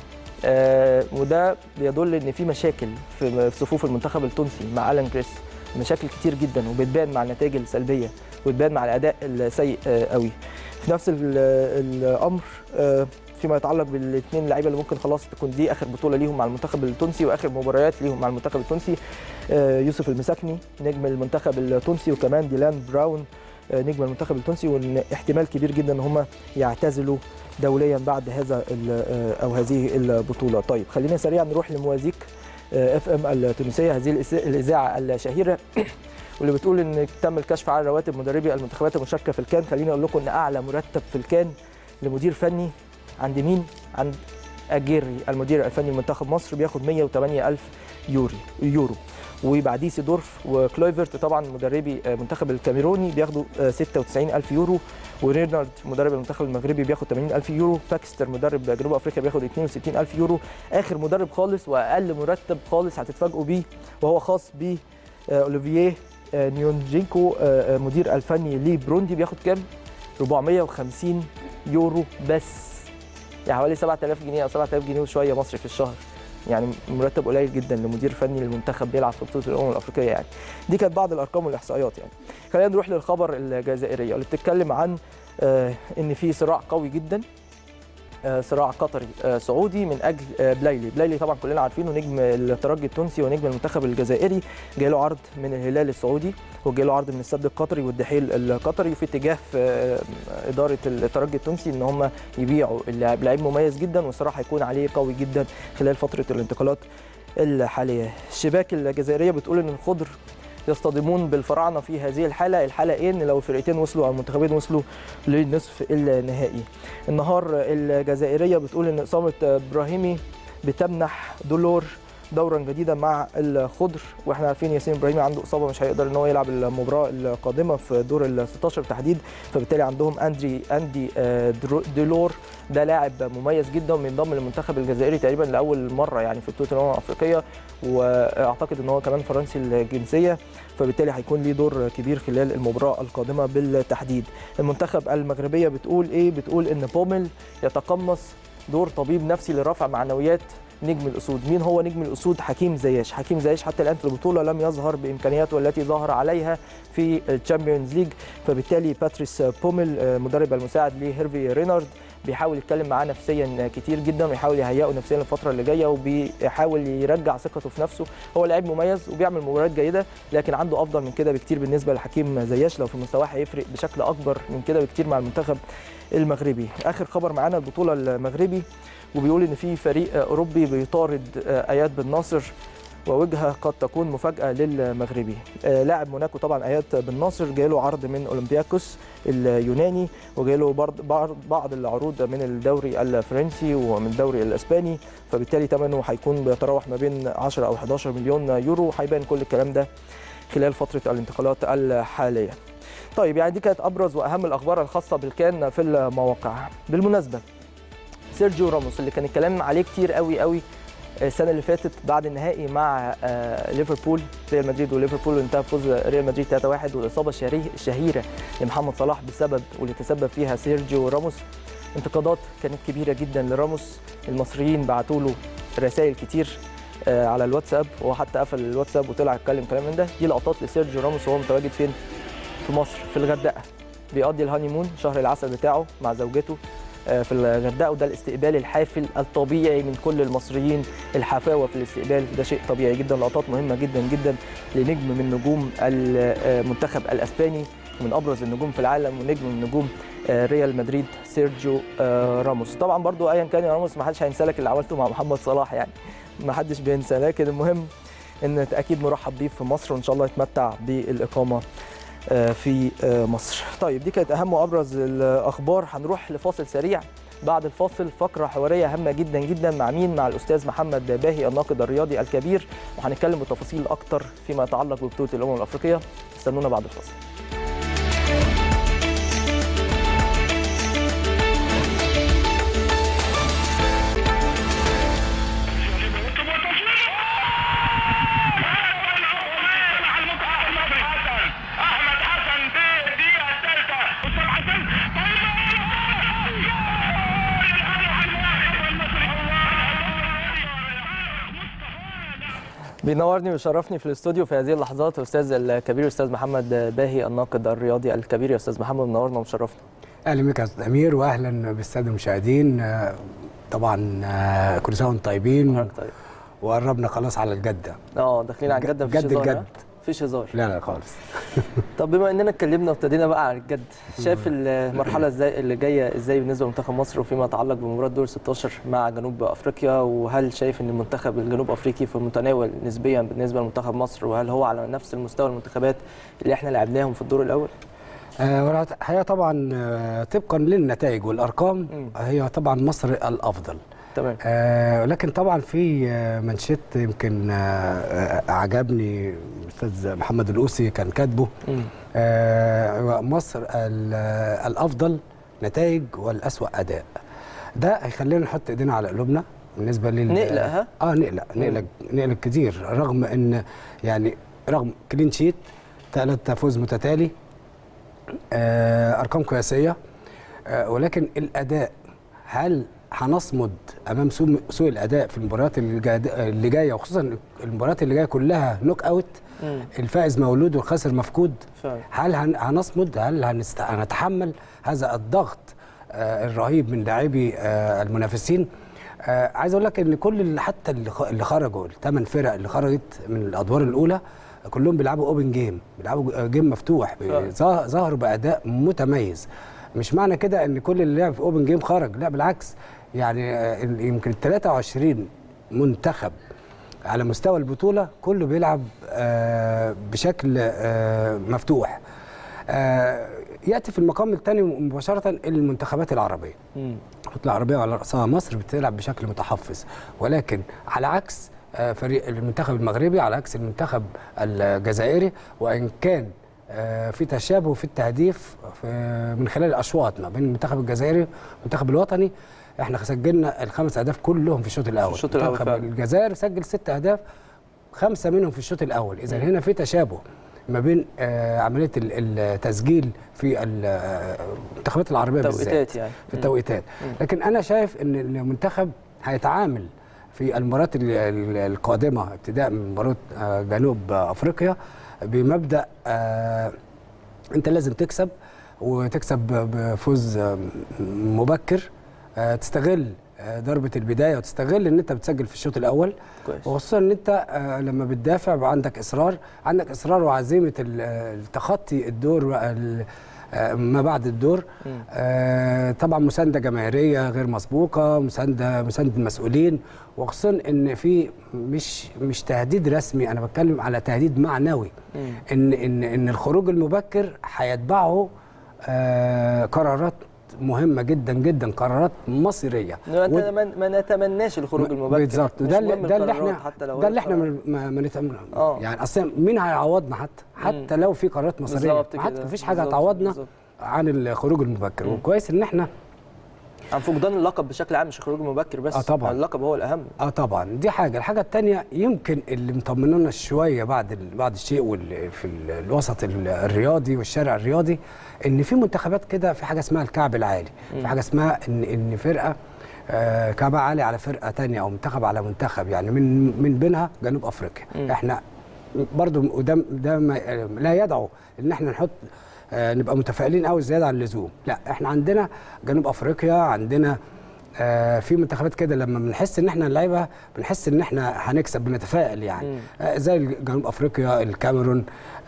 آه وده بيدل ان في مشاكل في صفوف المنتخب التونسي مع الان جريس مشاكل كتير جدا وبتبان مع النتائج السلبيه وتبان مع الاداء السيء قوي في نفس الامر فيما يتعلق بالاثنين لعيبه اللي ممكن خلاص تكون دي اخر بطوله ليهم مع المنتخب التونسي واخر مباريات ليهم مع المنتخب التونسي يوسف المساكني نجم المنتخب التونسي وكمان ديلان براون نجم المنتخب التونسي وان احتمال كبير جدا ان هم يعتزلوا دوليا بعد هذا او هذه البطوله طيب خلينا سريعا نروح لموازيك اف ام التونسيه هذه الاذاعه الشهيره واللي بتقول ان تم الكشف على رواتب مدربي المنتخبات المشاركه في الكان خليني اقول لكم ان اعلى مرتب في الكان لمدير فني عند مين عند اجيري المدير الفني لمنتخب مصر بياخد 108 الف يورو يورو وبعديه سيدورف وكلويفرت طبعا مدربي منتخب الكاميروني بياخدوا 96 الف يورو ورينارد مدرب المنتخب المغربي بياخد 80 الف يورو باكستر مدرب جنوب افريقيا بياخد 62 الف يورو اخر مدرب خالص واقل مرتب خالص هتتفاجئوا بيه وهو خاص ب اوليفييه نيونجينكو مدير الفني لبروندي بياخد كام 450 يورو بس يعني حوالي 7000 جنيه او 7000 جنيه وشويه مصري في الشهر يعني مرتب قليل جدا لمدير فني للمنتخب بيلعب في بطوله الامم الافريقيه يعني دي كانت بعض الارقام والاحصائيات يعني خلينا نروح للخبر الجزائريه اللي بتتكلم عن آه ان في صراع قوي جدا آه صراع قطري آه سعودي من اجل بلايلي بلايلي طبعا كلنا عارفينه نجم الترجي التونسي ونجم المنتخب الجزائري جاي له عرض من الهلال السعودي وجاي له عرض من السد القطري والدحيل القطري في اتجاه في اداره الترجي التونسي ان هم يبيعوا اللاعب لعيب مميز جدا والصراحه هيكون عليه قوي جدا خلال فتره الانتقالات الحاليه الشباك الجزائريه بتقول ان الخضر يصطدمون بالفراعنه في هذه الحاله الحاله ايه ان لو الفرقتين وصلوا او المنتخبين وصلوا لنصف النهائي النهار الجزائريه بتقول ان اصابه ابراهيمي بتمنح دولور دورا جديدا مع الخضر واحنا عارفين ياسين ابراهيمي عنده اصابه مش هيقدر ان هو يلعب المباراه القادمه في دور ال 16 بالتحديد فبالتالي عندهم اندري اندي دولور ده لاعب مميز جدا وبينضم للمنتخب الجزائري تقريبا لاول مره يعني في بطوله الامم الافريقيه واعتقد ان هو كمان فرنسي الجنسيه فبالتالي هيكون ليه دور كبير خلال المباراه القادمه بالتحديد المنتخب المغربيه بتقول ايه بتقول ان بومل يتقمص دور طبيب نفسي لرفع معنويات نجم الاسود مين هو نجم الاسود حكيم زياش حكيم زياش حتى الان في البطوله لم يظهر بامكانياته التي ظهر عليها في الشامبيونز ليج فبالتالي باتريس بومل مدرب المساعد لهيرفي رينارد بيحاول يتكلم معاه نفسيا كتير جدا ويحاول يهيئه نفسيا للفتره اللي جايه وبيحاول يرجع ثقته في نفسه هو لعيب مميز وبيعمل مباريات جيده لكن عنده افضل من كده بكتير بالنسبه لحكيم زياش لو في مستواه هيفرق بشكل اكبر من كده بكتير مع المنتخب المغربي اخر خبر معانا البطوله المغربي وبيقول ان في فريق اوروبي بيطارد اياد بن ناصر ووجهه قد تكون مفاجاه للمغربي لاعب موناكو طبعا اياد بن ناصر جاي له عرض من اولمبياكوس اليوناني وجاي له بعض العروض من الدوري الفرنسي ومن الدوري الاسباني فبالتالي ثمنه هيكون بيتراوح ما بين 10 او 11 مليون يورو هيبان كل الكلام ده خلال فتره الانتقالات الحاليه طيب يعني دي كانت ابرز واهم الاخبار الخاصه بالكان في المواقع بالمناسبه سيرجيو راموس اللي كان الكلام عليه كتير قوي قوي السنه اللي فاتت بعد النهائي مع ليفربول ريال مدريد وليفربول وانتهى فوز ريال مدريد 3-1 والاصابه الشهيره لمحمد صلاح بسبب واللي تسبب فيها سيرجيو راموس انتقادات كانت كبيره جدا لراموس المصريين بعتوا له رسائل كتير على الواتساب وهو حتى قفل الواتساب وطلع يتكلم كلام من ده دي لقطات لسيرجيو راموس وهو متواجد فين في مصر في الغردقه بيقضي الهانيمون شهر العسل بتاعه مع زوجته في الغردقه وده الاستقبال الحافل الطبيعي من كل المصريين الحفاوه في الاستقبال ده شيء طبيعي جدا لقطات مهمه جدا جدا لنجم من نجوم المنتخب الاسباني ومن ابرز النجوم في العالم ونجم من نجوم ريال مدريد سيرجيو راموس طبعا برضو ايا كان يا راموس ما حدش هينسى لك اللي عملته مع محمد صلاح يعني ما حدش بينسى لكن المهم ان اكيد مرحب بيه في مصر وان شاء الله يتمتع بالاقامه في مصر طيب دي كانت اهم وابرز الاخبار هنروح لفاصل سريع بعد الفاصل فقره حواريه هامه جدا جدا مع مين مع الاستاذ محمد باهي الناقد الرياضي الكبير وهنتكلم بتفاصيل اكتر فيما يتعلق ببطوله الامم الافريقيه استنونا بعد الفاصل بينورني ويشرفني في الاستوديو في هذه اللحظات الاستاذ الكبير الاستاذ محمد باهي الناقد الرياضي الكبير يا استاذ محمد منورنا ومشرفنا اهلا بك يا استاذ امير واهلا بالساده المشاهدين طبعا كل سنه وانتم طيبين طيب. وقربنا خلاص على الجده اه داخلين على الجده مفيش جد هزار الجد مفيش هزار لا لا خالص طب بما اننا اتكلمنا وابتدينا بقى على الجد شايف المرحله ازاي اللي جايه ازاي بالنسبه لمنتخب مصر وفيما يتعلق بمباراه دور 16 مع جنوب افريقيا وهل شايف ان المنتخب الجنوب افريقي في المتناول نسبيا بالنسبه لمنتخب مصر وهل هو على نفس المستوى المنتخبات اللي احنا لعبناهم في الدور الاول؟ الحقيقه طبعا طبقا للنتائج والارقام هي طبعا مصر الافضل تمام آه لكن طبعا في آه، منشط يمكن آه آه، عجبني الاستاذ محمد القوسي كان كاتبه مم. آه مصر ال- آه، الافضل نتائج والاسوا اداء ده هيخلينا نحط ايدينا على قلوبنا بالنسبه لل نقلق، ها؟ اه نقلق نقلق نقلق كتير رغم ان يعني رغم كلين شيت ثلاث فوز متتالي آه ارقام قياسيه آه ولكن الاداء هل هنصمد امام سوء سوء الاداء في المباريات اللي جاية- اللي جايه وخصوصا المباريات اللي جايه كلها نوك اوت مم. الفائز مولود والخاسر مفقود فعلا هل هن- هنصمد هل هنست... هنتحمل هذا الضغط آه الرهيب من لاعبي آه المنافسين آه عايز اقول لك ان كل اللي حتى اللي خ- اللي خرجوا الثمان فرق اللي خرجت من الادوار الاولى كلهم بيلعبوا اوبن جيم بيلعبوا آه، جيم مفتوح فعلا. ظه- ظهروا باداء متميز مش معنى كده ان كل اللي لعب في اوبن جيم خرج لا بالعكس يعني آه، ال- يمكن 23 منتخب على مستوى البطوله كله بيلعب آه، بشكل آه، مفتوح آه، ياتي في المقام الثاني مباشره المنتخبات العربيه مم. البطوله العربيه وعلى راسها مصر بتلعب بشكل متحفظ ولكن على عكس آه، فريق المنتخب المغربي على عكس المنتخب الجزائري وان كان آه، في تشابه في التهديف في- من خلال الاشواط ما بين المنتخب الجزائري والمنتخب الوطني احنا سجلنا الخمس اهداف كلهم في الشوط الاول الشوط الأول منتخب فعلا. الجزائر سجل ست اهداف خمسه منهم في الشوط الاول اذا هنا في تشابه ما بين آه، عمليه ال- التسجيل في ال- آه، المنتخبات العربيه بالذات توقيتات يعني في التوقيتات لكن انا شايف ان المنتخب هيتعامل في المباريات ال- ال- القادمه ابتداء من مباراه آه، جنوب افريقيا بمبدا آه، انت لازم تكسب وتكسب بفوز آه، مبكر آه، تستغل آه، ضربه البدايه وتستغل ان انت بتسجل في الشوط الاول كويس وخصوصا ان انت آه، لما بتدافع بقى عندك اصرار عندك اصرار وعزيمه ال- آه، التخطي الدور ال- آه، ما بعد الدور مم. آه، طبعا مسانده جماهيريه غير مسبوقه مسانده مسانده المسؤولين وخصوصا ان في مش مش تهديد رسمي انا بتكلم على تهديد معنوي مم. ان ان ان الخروج المبكر هيتبعه آه، قرارات مهمه جدا جدا قرارات مصيريه ما ود- نتمن- ما نتمناش الخروج المبكر بالظبط مش وده اللي مهم ده اللي القرارات احنا حتى لو ده اللي هي احنا قرارات. ما ما نتأمل آه. يعني اصلا مين هيعوضنا حتى حتى لو في قرارات مصيريه بالظبط ما حتى كده. مفيش حاجه بالظبط، هتعوضنا بالظبط. عن الخروج المبكر مم. وكويس ان احنا عن فقدان اللقب بشكل عام مش الخروج المبكر بس آه طبعاً. اللقب هو الاهم اه طبعا دي حاجه الحاجه الثانيه يمكن اللي مطمنونا شويه بعد ال- بعد الشيء وال- في ال- الوسط ال- الرياضي والشارع الرياضي ان في منتخبات كده في حاجه اسمها الكعب العالي في حاجه اسمها ان ان فرقه آه كعب عالي على فرقه تانية او منتخب على منتخب يعني من من بينها جنوب افريقيا مم. احنا برضو وده ده ما- لا يدعو ان احنا نحط آه، نبقى متفائلين قوي زياده عن اللزوم لا احنا عندنا جنوب افريقيا عندنا آه، في منتخبات كده لما بنحس ان احنا اللعيبه بنحس ان احنا هنكسب بنتفائل يعني مم. آه، زي جنوب افريقيا الكاميرون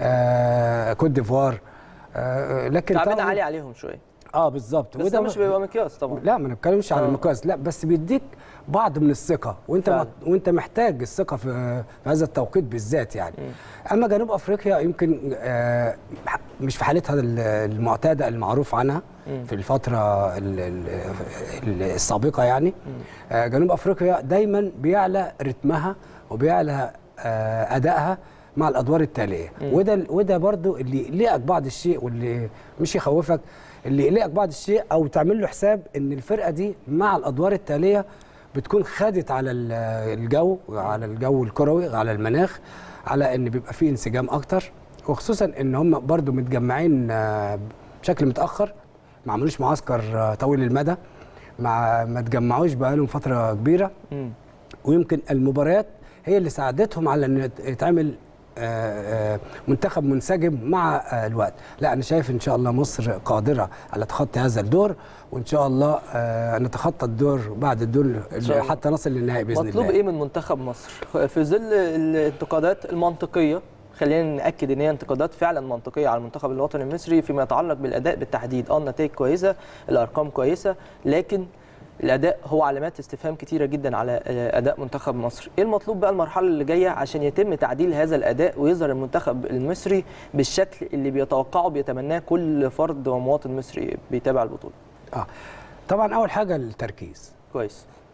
آه، كوت ديفوار آه، لكن تعبنا طبعاً- عالي عليهم شويه اه بالظبط بس ده مش بيبقى مقياس طبعا لا ما نتكلمش على آه. المقياس لا بس بيديك بعض من الثقه وانت فعلا. مط... وانت محتاج الثقه في... في هذا التوقيت بالذات يعني اما جنوب افريقيا يمكن آه مش في حالتها ال- المعتاده المعروف عنها مم. في الفتره ال... ال... ال- السابقه يعني آه جنوب افريقيا دايما بيعلى رتمها وبيعلى آه ادائها مع الادوار التاليه وده وده برضو اللي يقلقك بعض الشيء واللي مش يخوفك اللي يقلقك بعض الشيء او تعمل له حساب ان الفرقه دي مع الادوار التاليه بتكون خدت على ال- الجو على الجو الكروي على المناخ على ان بيبقى فيه انسجام اكتر وخصوصا ان هم برضو متجمعين آه، بشكل متاخر ما عملوش معسكر آه، طويل المدى ما ما تجمعوش بقالهم فتره كبيره مم. ويمكن المباريات هي اللي ساعدتهم على ان يتعمل آه، آه، منتخب منسجم مع آه، الوقت لا انا شايف ان شاء الله مصر قادره على تخطي هذا الدور وان شاء الله آه، نتخطى الدور بعد الدور شاء الله. حتى نصل للنهائي باذن مطلوب الله ايه من منتخب مصر في ظل الانتقادات المنطقيه خلينا ناكد ان هي انتقادات فعلا منطقيه على المنتخب الوطني المصري فيما يتعلق بالاداء بالتحديد اه النتائج كويسه الارقام كويسه لكن الاداء هو علامات استفهام كتيره جدا على آه، اداء منتخب مصر ايه المطلوب بقى المرحله اللي جايه عشان يتم تعديل هذا الاداء ويظهر المنتخب المصري بالشكل اللي بيتوقعه بيتمناه كل فرد ومواطن مصري بيتابع البطوله اه طبعا اول حاجه التركيز كويس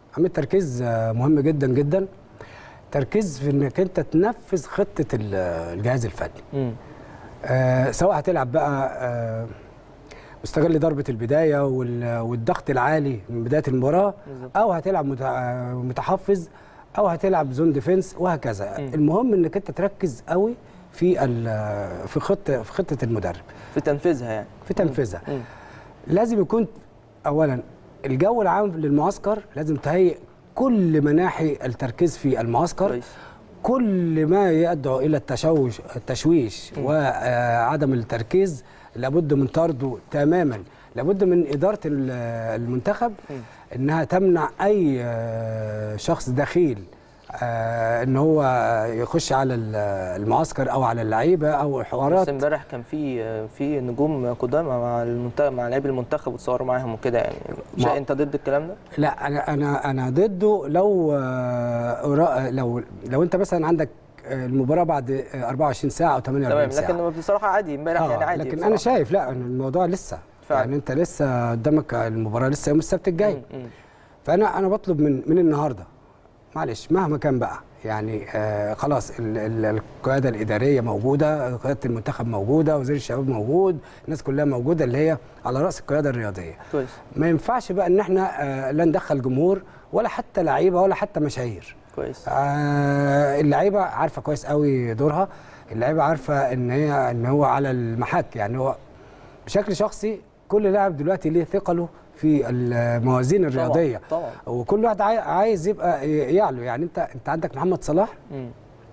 عمليه تركيز آه، مهم جدا جدا تركيز في انك انت تنفذ خطه ال- الجهاز الفني مم. آه، سواء هتلعب بقى آه، مستغل ضربه البدايه وال- والضغط العالي من بدايه المباراه بالظبط. او هتلعب مت- آه، متحفظ او هتلعب زون ديفنس وهكذا مم. المهم انك انت تركز قوي في ال- في خطه في خطه المدرب في تنفيذها يعني في تنفيذها مم. لازم يكون اولا الجو العام للمعسكر لازم تهيئ كل مناحي التركيز في المعسكر كويس كل ما يدعو الى التشوش التشويش وعدم التركيز لابد من طرده تماما لابد من اداره ال- المنتخب انها تمنع اي آه، شخص دخيل آه، ان هو يخش على ال- المعسكر او على اللعيبه او بس الحوارات امبارح كان في في نجوم قدامى مع المنتخب مع لاعبي المنتخب وتصوروا معاهم وكده يعني ما- شا انت ضد الكلام ده؟ لا انا انا انا ضده لو آه، أرا- لو لو انت مثلا عندك آه، المباراه بعد آه، 24 ساعه او 48 تمام ساعه لكن بصراحه عادي امبارح آه، يعني عادي لكن بصراحة. انا شايف لا إن الموضوع لسه فعلا. يعني انت لسه قدامك المباراه لسه يوم السبت الجاي مم، مم. فانا انا بطلب من من النهارده معلش مهما كان بقى يعني آه خلاص ال- ال- القياده الاداريه موجوده قياده المنتخب موجوده وزير الشباب موجود الناس كلها موجوده اللي هي على راس القياده الرياضيه كويس ما ينفعش بقى ان احنا آه لا ندخل جمهور ولا حتى لعيبه ولا حتى مشاهير كويس آه اللعيبه عارفه كويس قوي دورها اللعيبه عارفه ان هي ان هو على المحك يعني هو بشكل شخصي كل لاعب دلوقتي ليه ثقله في الموازين الرياضيه طبعا وكل واحد عاي- عايز يبقى ي- يعلو يعني انت انت عندك محمد صلاح مم.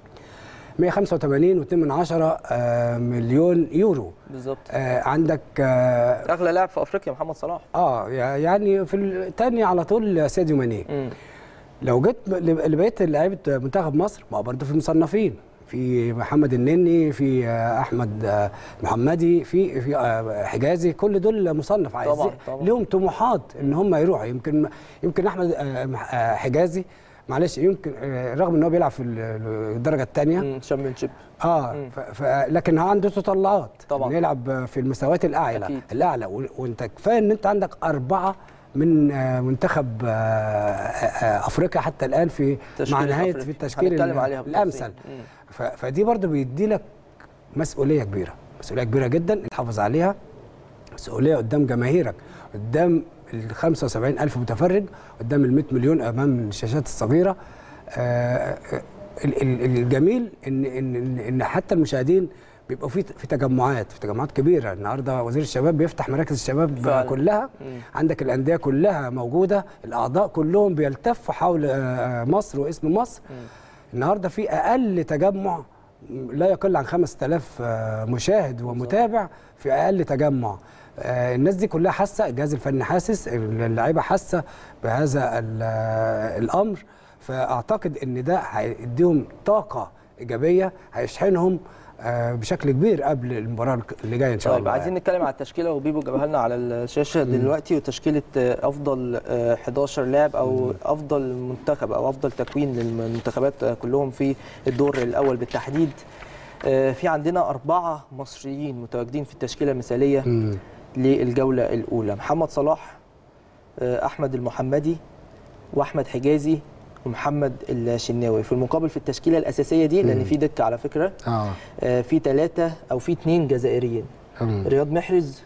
185 و2 من عشرة آه مليون يورو بالظبط آه عندك اه, اغلى لاعب في افريقيا محمد صلاح آه يعني في الثاني على طول ساديو ماني مم. لو جيت ل- لبقيه لعيبه منتخب مصر ما هو برضه في مصنفين في محمد النني في آه، احمد آه، محمدي في في آه، حجازي كل دول مصنف عايز طبعاً، طبعاً. لهم طموحات ان هم يروحوا يمكن يمكن احمد آه، مح- آه، حجازي معلش يمكن آه، رغم ان هو بيلعب في ال- الدرجه الثانيه شامبيونشيب اه ف ف لكن هو عنده تطلعات طبعاً. انه يلعب في المستويات الاعلى أكيد. الاعلى و- وانت كفايه ان انت عندك اربعه من آه، منتخب آه، آه، افريقيا حتى الان في تشكيل مع نهايه أفريقيا. في التشكيل هنتكلم ال- عليها بالتفصيل. الامثل مم. ف- فدي برضو بيدي لك مسؤوليه كبيره مسؤوليه كبيره جدا تحافظ عليها مسؤوليه قدام جماهيرك قدام ال 75 الف متفرج قدام ال 100 مليون امام الشاشات الصغيره آه، ال- ال- الجميل ان ان ان إن حتى المشاهدين بيبقوا في في تجمعات في تجمعات كبيره النهارده وزير الشباب بيفتح مراكز الشباب فعلا. كلها مم. عندك الانديه كلها موجوده الاعضاء كلهم بيلتفوا حول آه، مصر واسم مصر النهارده في اقل تجمع لا يقل عن 5000 آه، مشاهد ومتابع في اقل تجمع آه، الناس دي كلها حاسه الجهاز الفني حاسس اللعيبه حاسه بهذا ال- آه، الامر فاعتقد ان ده هيديهم طاقه ايجابيه هيشحنهم آه، بشكل كبير قبل المباراه اللي جايه ان شاء طيب الله عايزين نتكلم على التشكيله وبيبو جابها لنا على الشاشه دلوقتي وتشكيله آه، افضل آه، 11 لاعب او افضل منتخب او افضل تكوين للمنتخبات آه، كلهم في الدور الاول بالتحديد آه، في عندنا أربعة مصريين متواجدين في التشكيلة المثالية مم. للجولة الأولى محمد صلاح آه، أحمد المحمدي وأحمد حجازي ومحمد الشناوي في المقابل في التشكيلة الأساسية دي لأن مم. في دكة على فكرة اه آه، في ثلاثة أو في اثنين جزائريين مم. رياض محرز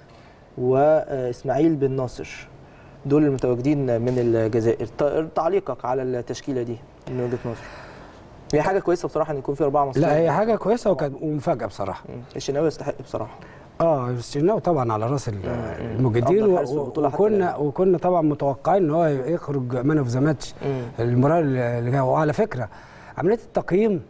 واسماعيل بن ناصر دول المتواجدين من الجزائر ت- تعليقك على التشكيله دي من وجهه نظرك هي حاجه كويسه بصراحه ان يكون في اربعه مصريين لا هي حاجه كويسه وكانت ومفاجاه بصراحه مم. الشناوي يستحق بصراحه اه الشناوي طبعا على راس ال- مم. المجدين أفضل و- حارس في البطولة حتى وكنا الآن. وكنا طبعا متوقعين ان هو يخرج مان اوف ذا ماتش مم. المباراه اللي جايه وعلى فكره عمليه التقييم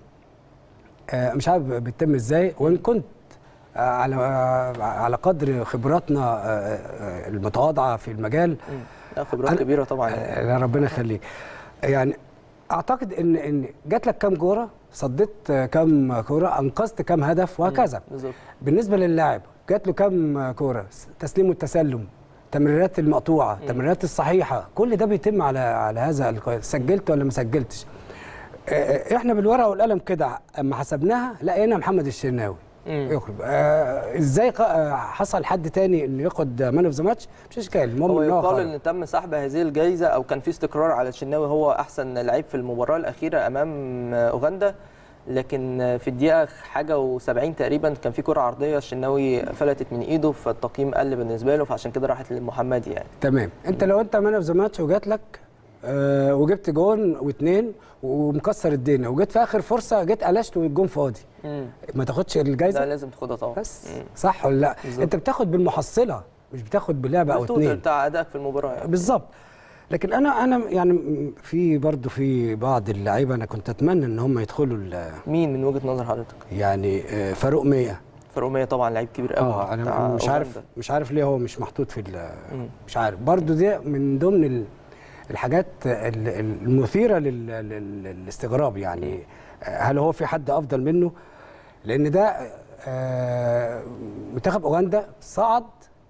آه، مش عارف بتتم ازاي وان كنت آه، على آه، على قدر خبراتنا آه، آه، المتواضعه في المجال مم. لا خبرات أنا- كبيره طبعا يعني. آه، لا ربنا يخليك يعني اعتقد ان ان جات لك كام كوره صديت آه، كام كوره انقذت كام هدف وهكذا بالظبط بالنسبه للاعب جات له كام كوره تسليم والتسلم تمريرات المقطوعه تمريرات الصحيحه كل ده بيتم على على هذا القياس سجلت ولا ما سجلتش آه، احنا بالورقه والقلم كده اما حسبناها لقينا محمد الشناوي مم. يخرج آه ازاي ق- آه، حصل حد تاني انه ياخد مان اوف ذا ماتش مش اشكال المهم هو ان هو يقال خرج. ان تم سحب هذه الجائزه او كان في استقرار على الشناوي هو احسن لعيب في المباراه الاخيره امام اوغندا لكن في الدقيقه حاجه و70 تقريبا كان في كره عرضيه الشناوي فلتت من ايده فالتقييم قل بالنسبه له فعشان كده راحت للمحمدي يعني تمام انت لو انت مان اوف ذا ماتش وجات لك آه وجبت جون واثنين ومكسر الدنيا وجيت في اخر فرصه جيت قلشت والجون فاضي ما تاخدش ده الجايزه لازم تاخدها طبعا بس مم. صح ولا لا بالظبط. انت بتاخد بالمحصله مش بتاخد بلعبه او التوتال اثنين بتاع ادائك في المباراه يعني. بالظبط لكن انا انا يعني م- في برضو في بعض اللعيبه انا كنت اتمنى ان هم يدخلوا ال- مين من وجهه نظر حضرتك يعني آه، فاروق مية فاروميه طبعا لعيب كبير قوي اه بتاع انا مش عارف أوغندا. مش عارف ليه هو مش محطوط في ال- مم. مش عارف برضو دي من ضمن ال- الحاجات ال- ال- المثيره لل- لل- للاستغراب يعني آه، هل هو في حد افضل منه لان ده آه، منتخب اوغندا صعد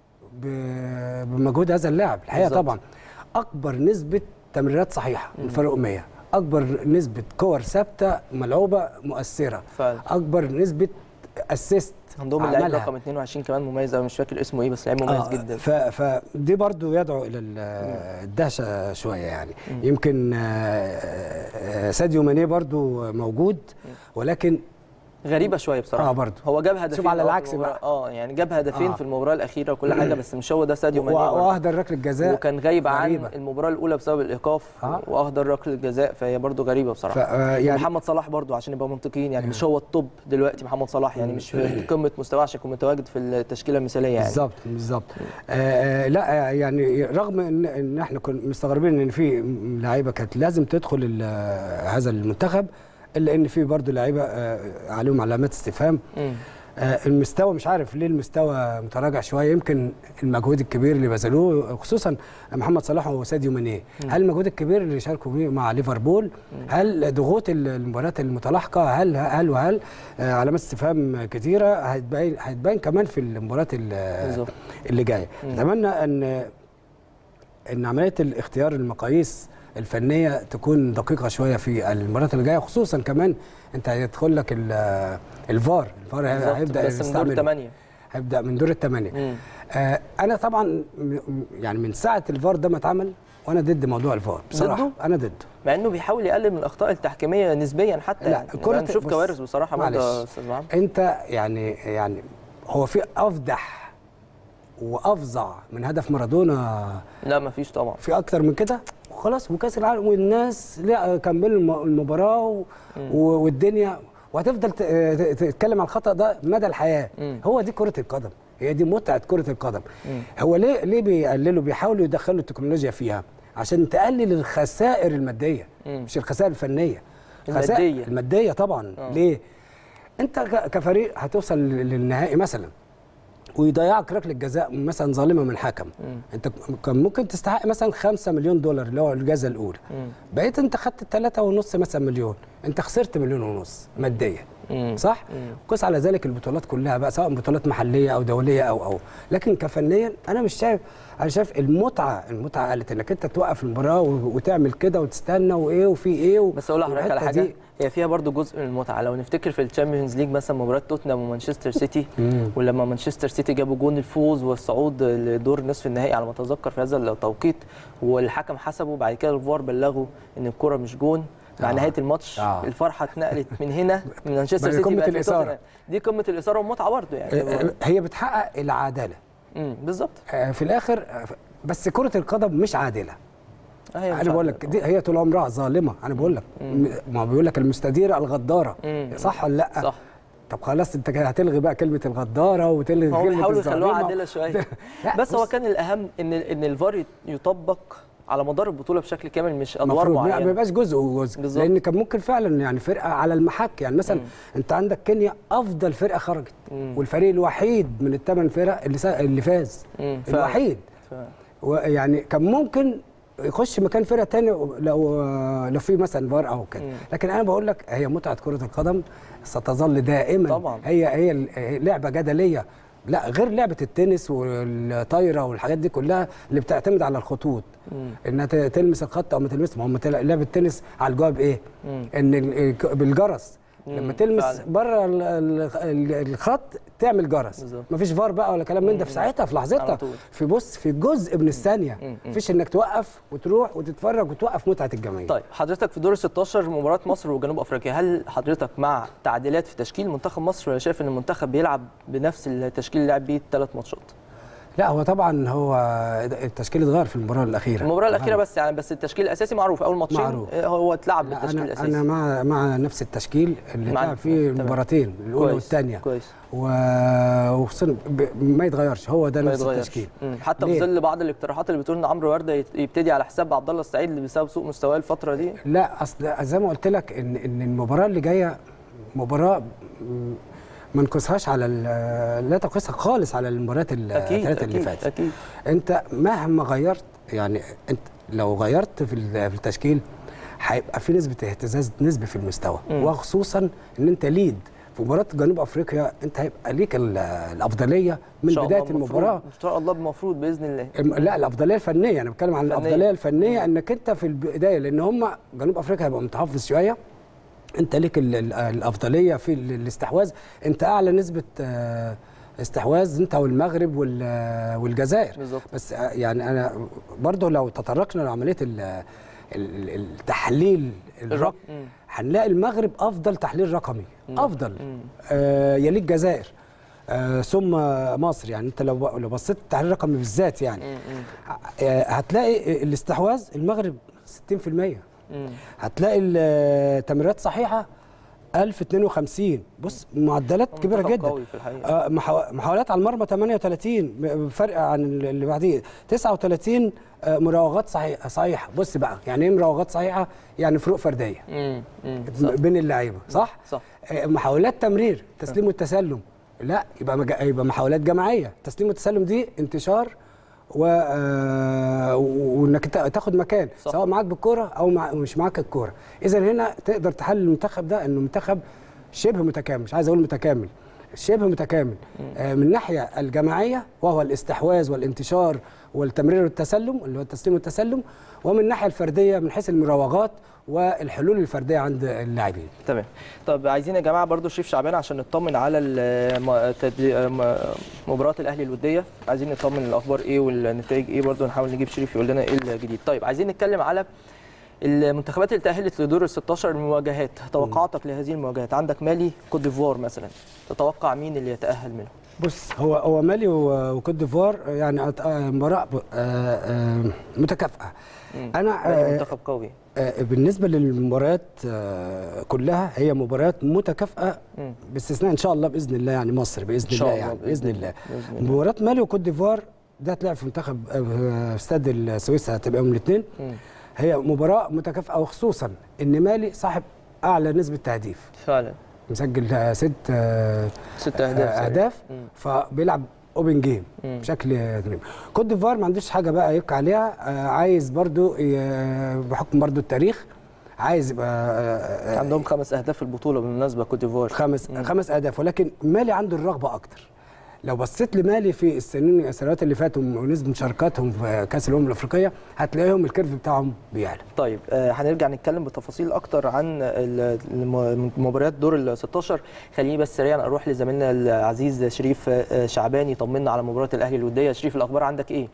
ب- بمجهود هذا اللاعب الحقيقه بالظبط. طبعا اكبر نسبه تمريرات صحيحه من فاروق 100 اكبر نسبه كور ثابته ملعوبه مؤثره فعلا. اكبر نسبه اسيست عندهم اللاعب رقم 22 كمان مميز قوي مش فاكر اسمه ايه بس لعيب مميز جدا ف فدي برضو يدعو الى ال- الدهشه شويه يعني يمكن آه، آه، ساديو ماني برضو موجود ولكن غريبه شويه بصراحه آه، برضو. هو جاب هدفين شوف على آه في العكس المباراة- بقى. اه يعني جاب هدفين آه. في المباراه الاخيره وكل حاجه بس مش هو ده ساديو ماني و- برضو. واهدر ركله جزاء وكان غايب عن غريبة. المباراه الاولى بسبب الايقاف آه. واهدر ركله الجزاء فهي برضو غريبه ف بصراحه آه، يعني محمد صلاح برضو عشان نبقى منطقيين يعني مش هو الطب دلوقتي محمد صلاح يعني مش في قمه مستواه عشان يكون متواجد في التشكيله المثاليه يعني بالظبط بالظبط آه آه، لا آه، يعني رغم ان ان احنا كنا مستغربين ان في لعيبه كانت لازم تدخل ال- هذا المنتخب الا ان في برضه لعيبه آه، عليهم علامات استفهام مم. آه، المستوى مش عارف ليه المستوى متراجع شويه يمكن المجهود الكبير اللي بذلوه خصوصا محمد صلاح وساديو ماني هل المجهود الكبير اللي شاركوا فيه مع ليفربول هل ضغوط ال- المباريات المتلاحقه هل هل وهل آه، علامات استفهام كثيره هتبين هتبين كمان في المباريات ال- بالظبط. اللي جايه اتمنى ان ان عمليه الاختيار المقاييس الفنيه تكون دقيقه شويه في المباريات اللي جايه خصوصا كمان انت هيدخل لك ال- الفار الفار بالظبط هيبدا بس من دور يستعمله. الثمانيه هيبدا من دور الثمانيه مم. آه انا طبعا م- م- يعني من ساعه الفار ده ما اتعمل وانا ضد موضوع الفار بصراحه ضده؟ انا ضده مع انه بيحاول يقلل من الاخطاء التحكيميه نسبيا حتى لا، يعني الكرة يعني نشوف بص، كوارث بصراحه برضه يا معلش. استاذ محمد انت يعني يعني هو في افضح وافظع من هدف مارادونا لا مفيش طبعا في اكتر من كده وخلاص وكاس العالم والناس لا كملوا الم- المباراه و... و- والدنيا وهتفضل ت- ت- تتكلم عن الخطا ده مدى الحياه مم. هو دي كره القدم هي دي متعه كره القدم هو ليه ليه بيقللوا بيحاولوا يدخلوا التكنولوجيا فيها عشان تقلل الخسائر الماديه مم. مش الخسائر الفنيه خسائر- المادية. الماديه طبعا آه. ليه انت ك- كفريق هتوصل للنهائي مثلا ويضيعك ركله جزاء مثلا ظالمه من حكم انت كان ممكن تستحق مثلا 5 مليون دولار اللي هو الجائزه الاولى مم. بقيت انت خدت 3 ونص مثلا مليون انت خسرت مليون ونص ماديا مم. صح مم. قس على ذلك البطولات كلها بقى سواء بطولات محليه او دوليه او او لكن كفنيا انا مش شايف انا شايف المتعه المتعه قالت انك انت توقف المباراه و- وتعمل كده وتستنى وايه وفي ايه و... بس اقول لحضرتك على والحتة حاجه دي- هي فيها برضو جزء من المتعه لو نفتكر في الشامبيونز ليج مثلا مباراه توتنهام ومانشستر سيتي مم. ولما مانشستر سيتي جابوا جون الفوز والصعود لدور نصف النهائي على ما اتذكر في هذا التوقيت والحكم حسبه بعد كده الفار بلغوا ان الكره مش جون مع آه. نهايه الماتش آه. الفرحه اتنقلت من هنا من مانشستر بقى سيتي قمة بقت الإثارة. لتوتنهام. دي قمه الاثاره والمتعه برضو يعني آه، هي بتحقق العداله امم بالظبط آه، في الاخر آه، بس كره القدم مش عادله آه، هي مش انا بقول عادلة لك دي هي طول عمرها ظالمه انا بقول لك م- ما بيقول لك المستديره الغداره مم. صح ولا لا صح طب خلاص انت كده هتلغي بقى كلمه الغداره وتلغي هو كلمه بيحاولوا يخلوها الظالمة. عادله شويه لا، بس هو بص، كان الاهم ان ان الفار يطبق على مدار البطوله بشكل كامل مش ادوار المفروض ما معينه يبقاش جزء وجزء بالظبط. لان كان ممكن فعلا يعني فرقه على المحك يعني مثلا مم. انت عندك كينيا افضل فرقه خرجت مم. والفريق الوحيد من الثمان فرق اللي سا... اللي فاز مم، فعلا. الوحيد ف- ويعني كان ممكن يخش مكان فرقه تانية لو لو في مثلا فار او كده مم. لكن انا بقول لك هي متعه كره القدم ستظل دائما طبعا. هي هي ال- هي لعبه جدليه لا غير لعبه التنس والطايره والحاجات دي كلها اللي بتعتمد على الخطوط مم. انها ت- تلمس الخط او ما تلمسه ما هم تل- لعبه التنس على الجواب ايه مم. ان ال- بالجرس لما مم، تلمس فعلا. بره ال- ال- ال- الخط تعمل جرس بالظبط. مفيش فار بقى ولا كلام من ده في ساعتها في على لحظتها طول. في بص في جزء من الثانيه مم. مفيش انك توقف وتروح وتتفرج وتوقف متعه الجماهير طيب حضرتك في دور ال 16 مباراه مصر وجنوب افريقيا هل حضرتك مع تعديلات في تشكيل منتخب مصر ولا شايف ان المنتخب بيلعب بنفس التشكيل اللي لعب بيه الثلاث ماتشات لا هو طبعا هو التشكيل اتغير في المباراه الاخيره المباراه الاخيره غير. بس يعني بس التشكيل الاساسي معروف اول ماتشين معروف. آه، هو اتلعب لا بالتشكيل انا الاساسي انا مع مع نفس التشكيل اللي مع- لعب فيه تمام. المباراتين الاولى كويس، والثانيه كويس و- وخصوصا ب- ما يتغيرش هو ده ما نفس يتغيرش التشكيل مم. حتى في ليه؟ ظل بعض الاقتراحات اللي بتقول ان عمرو ورده يت- يبتدي على حساب عبد الله السعيد اللي بسبب سوء مستواه الفتره دي لا اصل زي ما قلت لك ان ان المباراه اللي جايه مباراه م- ما نقصهاش على ال- لا تقيسها خالص على المباريات اكيد الثلاثه اللي اكيد فاتت اكيد انت مهما غيرت يعني انت لو غيرت في ال- في التشكيل هيبقى في نسبه اهتزاز نسبي في المستوى مم. وخصوصا ان انت ليد في مباراه جنوب افريقيا انت هيبقى ليك ال- الافضليه إن من شاء الله بدايه المفروض- المباراه ان شاء الله المفروض باذن الله الم- لا الافضليه الفنيه انا بتكلم عن الفنية. الافضليه الفنيه انك انت في البدايه لان هم جنوب افريقيا هيبقى متحفظ شويه انت ليك ال- ال- الافضليه في ال- الاستحواذ انت اعلى نسبه آه، استحواذ انت والمغرب وال- والجزائر بالظبط. بس آه، يعني انا برضه لو تطرقنا لعمليه ال- ال- التحليل الرقمي مم. هنلاقي المغرب افضل تحليل رقمي افضل مم. آه يلي الجزائر آه ثم مصر يعني انت لو لو بصيت التحليل الرقمي بالذات يعني مم. مم. آه، هتلاقي الاستحواذ المغرب 60% مم. هتلاقي التمريرات صحيحه 1052 بص معدلات كبيره منتخب جدا قوي في الحقيقه آه، محاو- محاولات على المرمى 38 فرق عن اللي بعديه 39 آه، مراوغات صحيحه صحيحه بص بقى يعني ايه مراوغات صحيحه يعني فروق فرديه مم. مم. صح. بين اللعيبه صح صح آه، محاولات تمرير تسليم والتسلم لا يبقى مج... يبقى محاولات جماعيه تسليم والتسلم دي انتشار و... آه، وانك تا- تاخد مكان صح. صح. سواء معاك بالكوره او مع... مش معاك الكوره اذا هنا تقدر تحلل المنتخب ده انه منتخب شبه متكامل مش عايز اقول متكامل شبه متكامل آه، من الناحيه الجماعيه وهو الاستحواذ والانتشار والتمرير والتسلم اللي هو التسليم والتسلم ومن الناحيه الفرديه من حيث المراوغات والحلول الفرديه عند اللاعبين تمام طب عايزين يا جماعه برضو شريف شعبان عشان نطمن على ال- م- تد- م- مباراه الاهلي الوديه عايزين نطمن الاخبار ايه والنتائج ايه برضو نحاول نجيب شريف يقول لنا ايه الجديد طيب عايزين نتكلم على المنتخبات اللي تاهلت لدور ال 16 المواجهات توقعاتك لهذه المواجهات عندك مالي كوت ديفوار مثلا تتوقع مين اللي يتاهل منهم بص هو هو مالي و- وكوت ديفوار يعني أت- آه، مباراه ب- آه، آه، متكافئه انا مالي آه، منتخب قوي آه، بالنسبه للمباريات آه، كلها هي مباريات متكافئه مم. باستثناء ان شاء الله باذن الله يعني مصر باذن إن شاء الله الله يعني بإذن باذن الله. الله بإذن الله. مباراه مالي وكوت ديفوار ده هتلعب في منتخب آه، في استاد السويس هتبقى يوم الاثنين مم. هي مباراه متكافئه وخصوصا ان مالي صاحب اعلى نسبه تهديف فعلا مسجل آه، ست آه، ست اهداف آه، تقريباً. اهداف مم. فبيلعب اوبن جيم مم. بشكل غريب كوت ديفوار ما عندوش حاجه بقى يبقى عليها آه، عايز برضو ي- بحكم برضو التاريخ عايز يبقى آه، آه، عندهم خمس اهداف في البطوله بالمناسبه كوت ديفوار خمس مم. خمس اهداف ولكن مالي عنده الرغبه اكتر لو بصيت لمالي في السنين السنوات اللي فاتوا ونسبه مشاركاتهم في كاس الامم الافريقيه هتلاقيهم الكيرف بتاعهم بيعلى طيب آه، هنرجع نتكلم بتفاصيل اكتر عن ال- الم- مباريات دور ال 16 خليني بس سريعا اروح لزميلنا العزيز شريف آه، شعبان يطمنا على مباراه الاهلي الوديه شريف الاخبار عندك ايه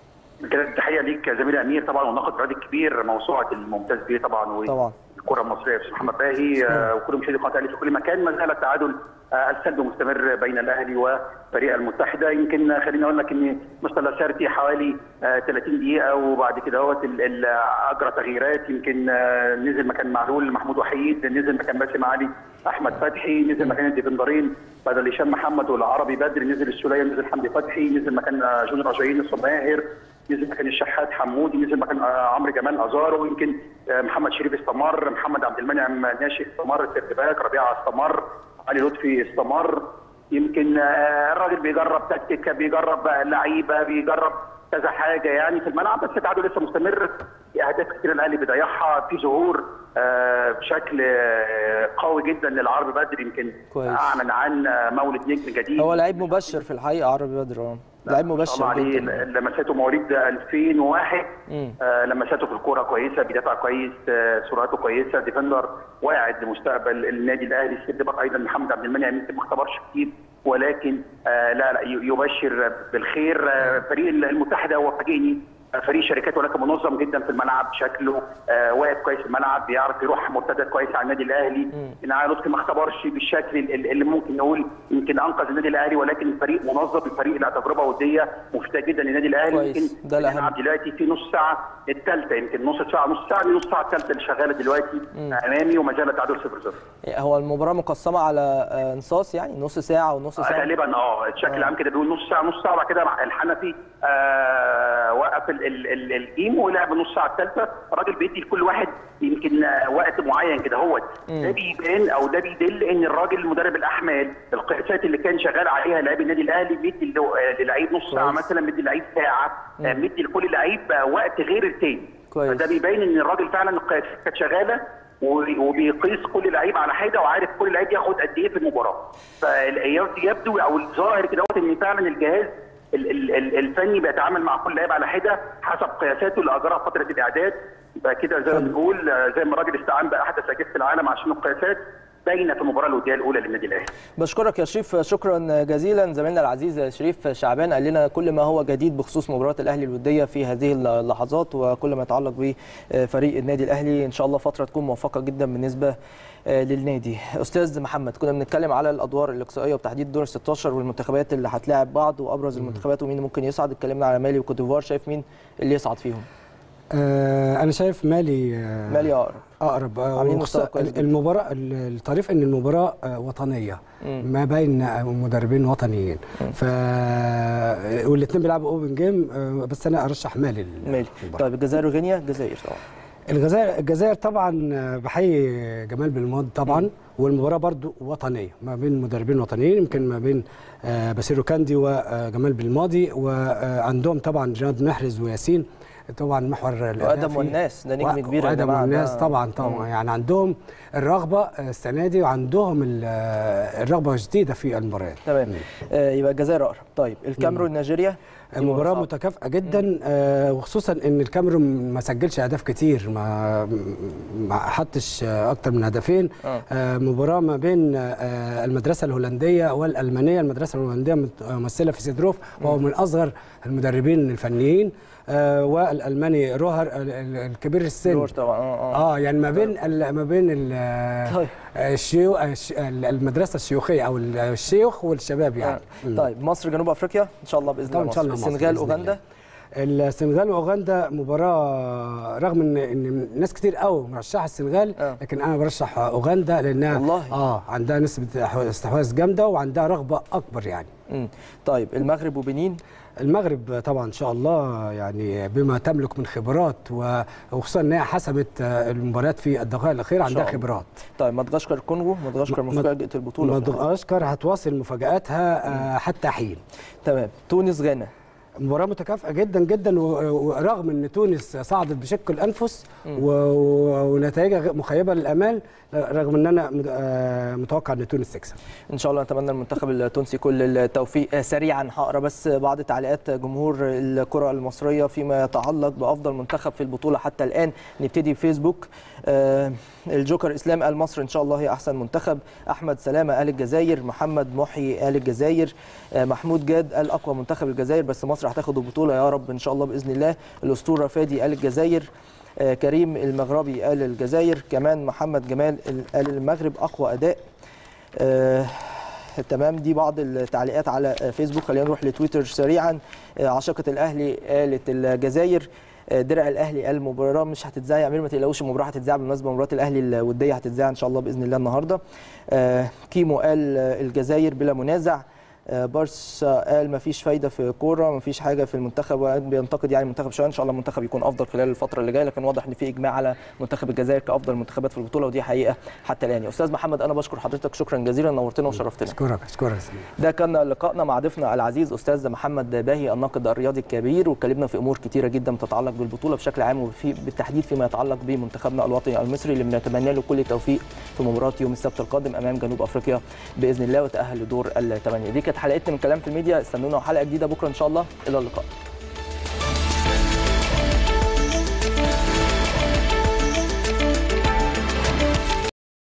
كانت تحيه ليك يا زميلي امير طبعا والناقد الرياضي الكبير موسوعه الممتاز بيه طبعا طبعا الكره المصريه استاذ محمد باهي آه، وكل مشاهدي قناه الاهلي في كل مكان ما زال التعادل آه، السلبي مستمر بين الاهلي وفريق المتحده يمكن آه، خليني اقول لك ان مستر لاسارتي حوالي آه، 30 دقيقه وبعد كده هوت ال- ال- اجرى تغييرات يمكن آه، نزل مكان معلول محمود وحيد نزل مكان باسم علي احمد فتحي نزل مكان الديفندرين بدل هشام محمد والعربي بدر نزل السوليه نزل حمدي فتحي نزل مكان آه، جونيور اجايين الصباهر نزل مكان الشحات حمودي نزل مكان آه، عمرو جمال ازارو يمكن آه، محمد شريف استمر محمد عبد المنعم ناشئ استمر سيرتباك ربيعه استمر علي لطفي استمر يمكن آه، الراجل بيجرب تكتيك بيجرب بقى لعيبه بيجرب كذا حاجه يعني في الملعب بس التعادل لسه مستمر في اهداف كتير الاهلي بيضيعها في ظهور آه، بشكل آه، قوي جدا للعرب بدر يمكن كويس. اعلن عن آه، مولد نجم جديد هو لعيب مبشر في الحقيقه عربي بدر اه لعيب ما شاء الله مبشر عليه جدا لمساته مواليد 2001 مم. آه لمساته في الكوره كويسه بيدافع كويس آه سرعته كويسه ديفندر واعد لمستقبل النادي الاهلي السيد ايضا محمد عبد المنعم يمكن ما اختبرش كتير ولكن آه لا لا ي- يبشر بالخير آه فريق المتحده هو فاجئني آه، فريق شركات ولكن منظم جدا في الملعب شكله آه واقف كويس في الملعب بيعرف يروح مرتدات كويس على النادي الاهلي ان علي لطفي ما اختبرش بالشكل ال- اللي ممكن نقول يمكن انقذ النادي الاهلي ولكن الفريق منظم الفريق له تجربه وديه مفيده جدا للنادي الاهلي كويس. يمكن ده الأهم. بنلعب دلوقتي في نص ساعه الثالثه يمكن نص ساعه نص ساعه دي نص ساعه الثالثه اللي شغاله دلوقتي امامي وما زال التعادل 0 0 هو المباراه مقسمه على آه، نصاص يعني نص ساعه ونص ساعه غالبا اه الشكل العام كده بيقول نص ساعه نص ساعه وبعد كده مع الحنفي آه وقف ال- ال- ال- الجيم ولعب النص ساعه الثالثه الراجل بيدي لكل واحد يمكن آه، وقت معين كده هو ده بيبان او ده بيدل ان الراجل مدرب الاحمال القياسات اللي كان شغال عليها لاعبي النادي الاهلي بيدي اللي- آه، للعيب نص ساعه كويس. مثلا مدي اللعيب ساعه آه، مدي لكل لعيب آه، وقت غير التاني كويس. فده بيبين ان الراجل فعلا القياسات كانت شغاله و- وبيقيس كل لعيب على حده وعارف كل لعيب ياخد قد ايه في المباراه فيبدو او الظاهر كده ان فعلا الجهاز ال- ال- ال- الفني بيتعامل مع كل لعيب على حده حسب قياساته اللي اجراها فتره الاعداد يبقى كده زي ما بنقول آه، زي ما الراجل استعان باحدث اجهزه العالم عشان القياسات باينه في المباراه الوديه الاولى للنادي الاهلي بشكرك يا شريف شكرا جزيلا زميلنا العزيز شريف شعبان قال لنا كل ما هو جديد بخصوص مباراه الاهلي الوديه في هذه اللحظات وكل ما يتعلق بفريق النادي الاهلي ان شاء الله فتره تكون موفقه جدا بالنسبه للنادي استاذ محمد كنا بنتكلم على الادوار الاقصائيه وتحديد دور 16 والمنتخبات اللي هتلاعب بعض وابرز المنتخبات ومين ممكن يصعد اتكلمنا على مالي وكوت ديفوار شايف مين اللي يصعد فيهم آه انا شايف مالي آه مالي اقرب اقرب آه، عاملين وخصوصا مستوى كويس جدا. المباراه الطريف ان المباراه آه، وطنيه ما بين آه، مدربين وطنيين ف والاثنين بيلعبوا اوبن جيم آه، بس انا ارشح مالي لل- مالي للمباراة. طيب الجزائر وغينيا الجزائر طبعا الجزائر الجزائر طبعا آه، بحيي جمال بالماضي طبعا والمباراه برضو وطنيه ما بين مدربين وطنيين يمكن ما بين آه، باسيرو كاندي وجمال بالماضي وعندهم طبعا جاد محرز وياسين طبعا محور الأداء وادم فيه. والناس ده نجم كبير يا وادم جماعة، والناس ده- طبعا طبعا يعني عندهم الرغبه السنه دي وعندهم ال- الرغبه جديده في المباريات تمام آه يبقى الجزائر اقرب طيب الكاميرون نيجيريا دي المباراة صعبة. متكافئة جدا آه وخصوصا ان الكاميرون ما سجلش اهداف كتير ما ما حطش آه، اكتر من هدفين آه. آه مباراة ما بين آه المدرسة الهولندية والألمانية المدرسة الهولندية مت- ممثلة في سيدروف وهو من أصغر المدربين الفنيين آه والألماني روهر ال- ال- الكبير السن روش طبعا اه اه اه يعني ما بين ال- ما بين ال- طيب. الشيو الش- المدرسة الشيوخية او الشيوخ والشباب يعني آه. طيب مصر جنوب افريقيا ان شاء الله باذن طبعاً الله إن شاء الله مصر. مصر السنغال بإذن اوغندا السنغال واوغندا مباراه رغم ان ان ناس كتير قوي مرشحه السنغال آه. لكن انا برشح اوغندا لانها والله؟ اه عندها نسبه استحواذ جامده وعندها رغبه اكبر يعني مم. طيب المغرب وبنين المغرب طبعا ان شاء الله يعني بما تملك من خبرات و- وخصوصا انها حسمت آه، المباريات في الدقائق الاخيره عندها الله. خبرات طيب مدغشقر كونغو مدغشقر م- مفاجاه البطوله في الحقيقة. مدغشقر هتواصل مفاجاتها آه، حتى حين تمام تونس غانا مباراة متكافئة جدا جدا و- ورغم ان تونس صعدت بشق الانفس و- و- ونتائجها غ- مخيبة للامال رغم ان انا مت- آه، متوقع ان تونس تكسب. ان شاء الله نتمنى المنتخب التونسي كل التوفيق آه، سريعا هقرا بس بعض تعليقات جمهور الكره المصريه فيما يتعلق بافضل منتخب في البطوله حتى الان نبتدي بفيسبوك آه، الجوكر اسلام قال مصر ان شاء الله هي احسن منتخب احمد سلامه قال الجزائر محمد محي قال الجزائر آه، محمود جاد قال اقوى منتخب الجزائر بس مصر هتاخد البطوله يا رب ان شاء الله باذن الله الاسطوره فادي قال الجزائر آه، كريم المغربي قال الجزائر كمان محمد جمال قال المغرب اقوى اداء آه، تمام دي بعض التعليقات على آه، فيسبوك خلينا نروح لتويتر سريعا آه، عشاقة الاهلي قالت الجزائر آه، درع الاهلي قال المباراه مش هتتذاع يا امير ما تقلقوش المباراه هتتذاع بالمناسبه مباراه الاهلي الوديه هتتذاع ان شاء الله باذن الله النهارده آه، كيمو قال آه، الجزائر بلا منازع آه، بارسا قال ما فيش فايده في كوره ما فيش حاجه في المنتخب وقال بينتقد يعني المنتخب شويه ان شاء الله المنتخب يكون افضل خلال الفتره اللي جايه لكن واضح ان في اجماع على منتخب الجزائر كافضل المنتخبات في البطوله ودي حقيقه حتى الان يا استاذ محمد انا بشكر حضرتك شكرا جزيلا نورتنا وشرفتنا اشكرك اشكرك يا سيدي. ده كان لقائنا مع ضيفنا العزيز استاذ محمد باهي الناقد الرياضي الكبير واتكلمنا في امور كتيره جدا تتعلق بالبطوله بشكل عام وفي بالتحديد فيما يتعلق بمنتخبنا الوطني المصري اللي بنتمنى له كل التوفيق في مباراه يوم السبت القادم امام جنوب افريقيا باذن الله وتاهل لدور الثمانيه دي كانت كانت حلقتنا من كلام في الميديا استنونا حلقه جديده بكره ان شاء الله الى اللقاء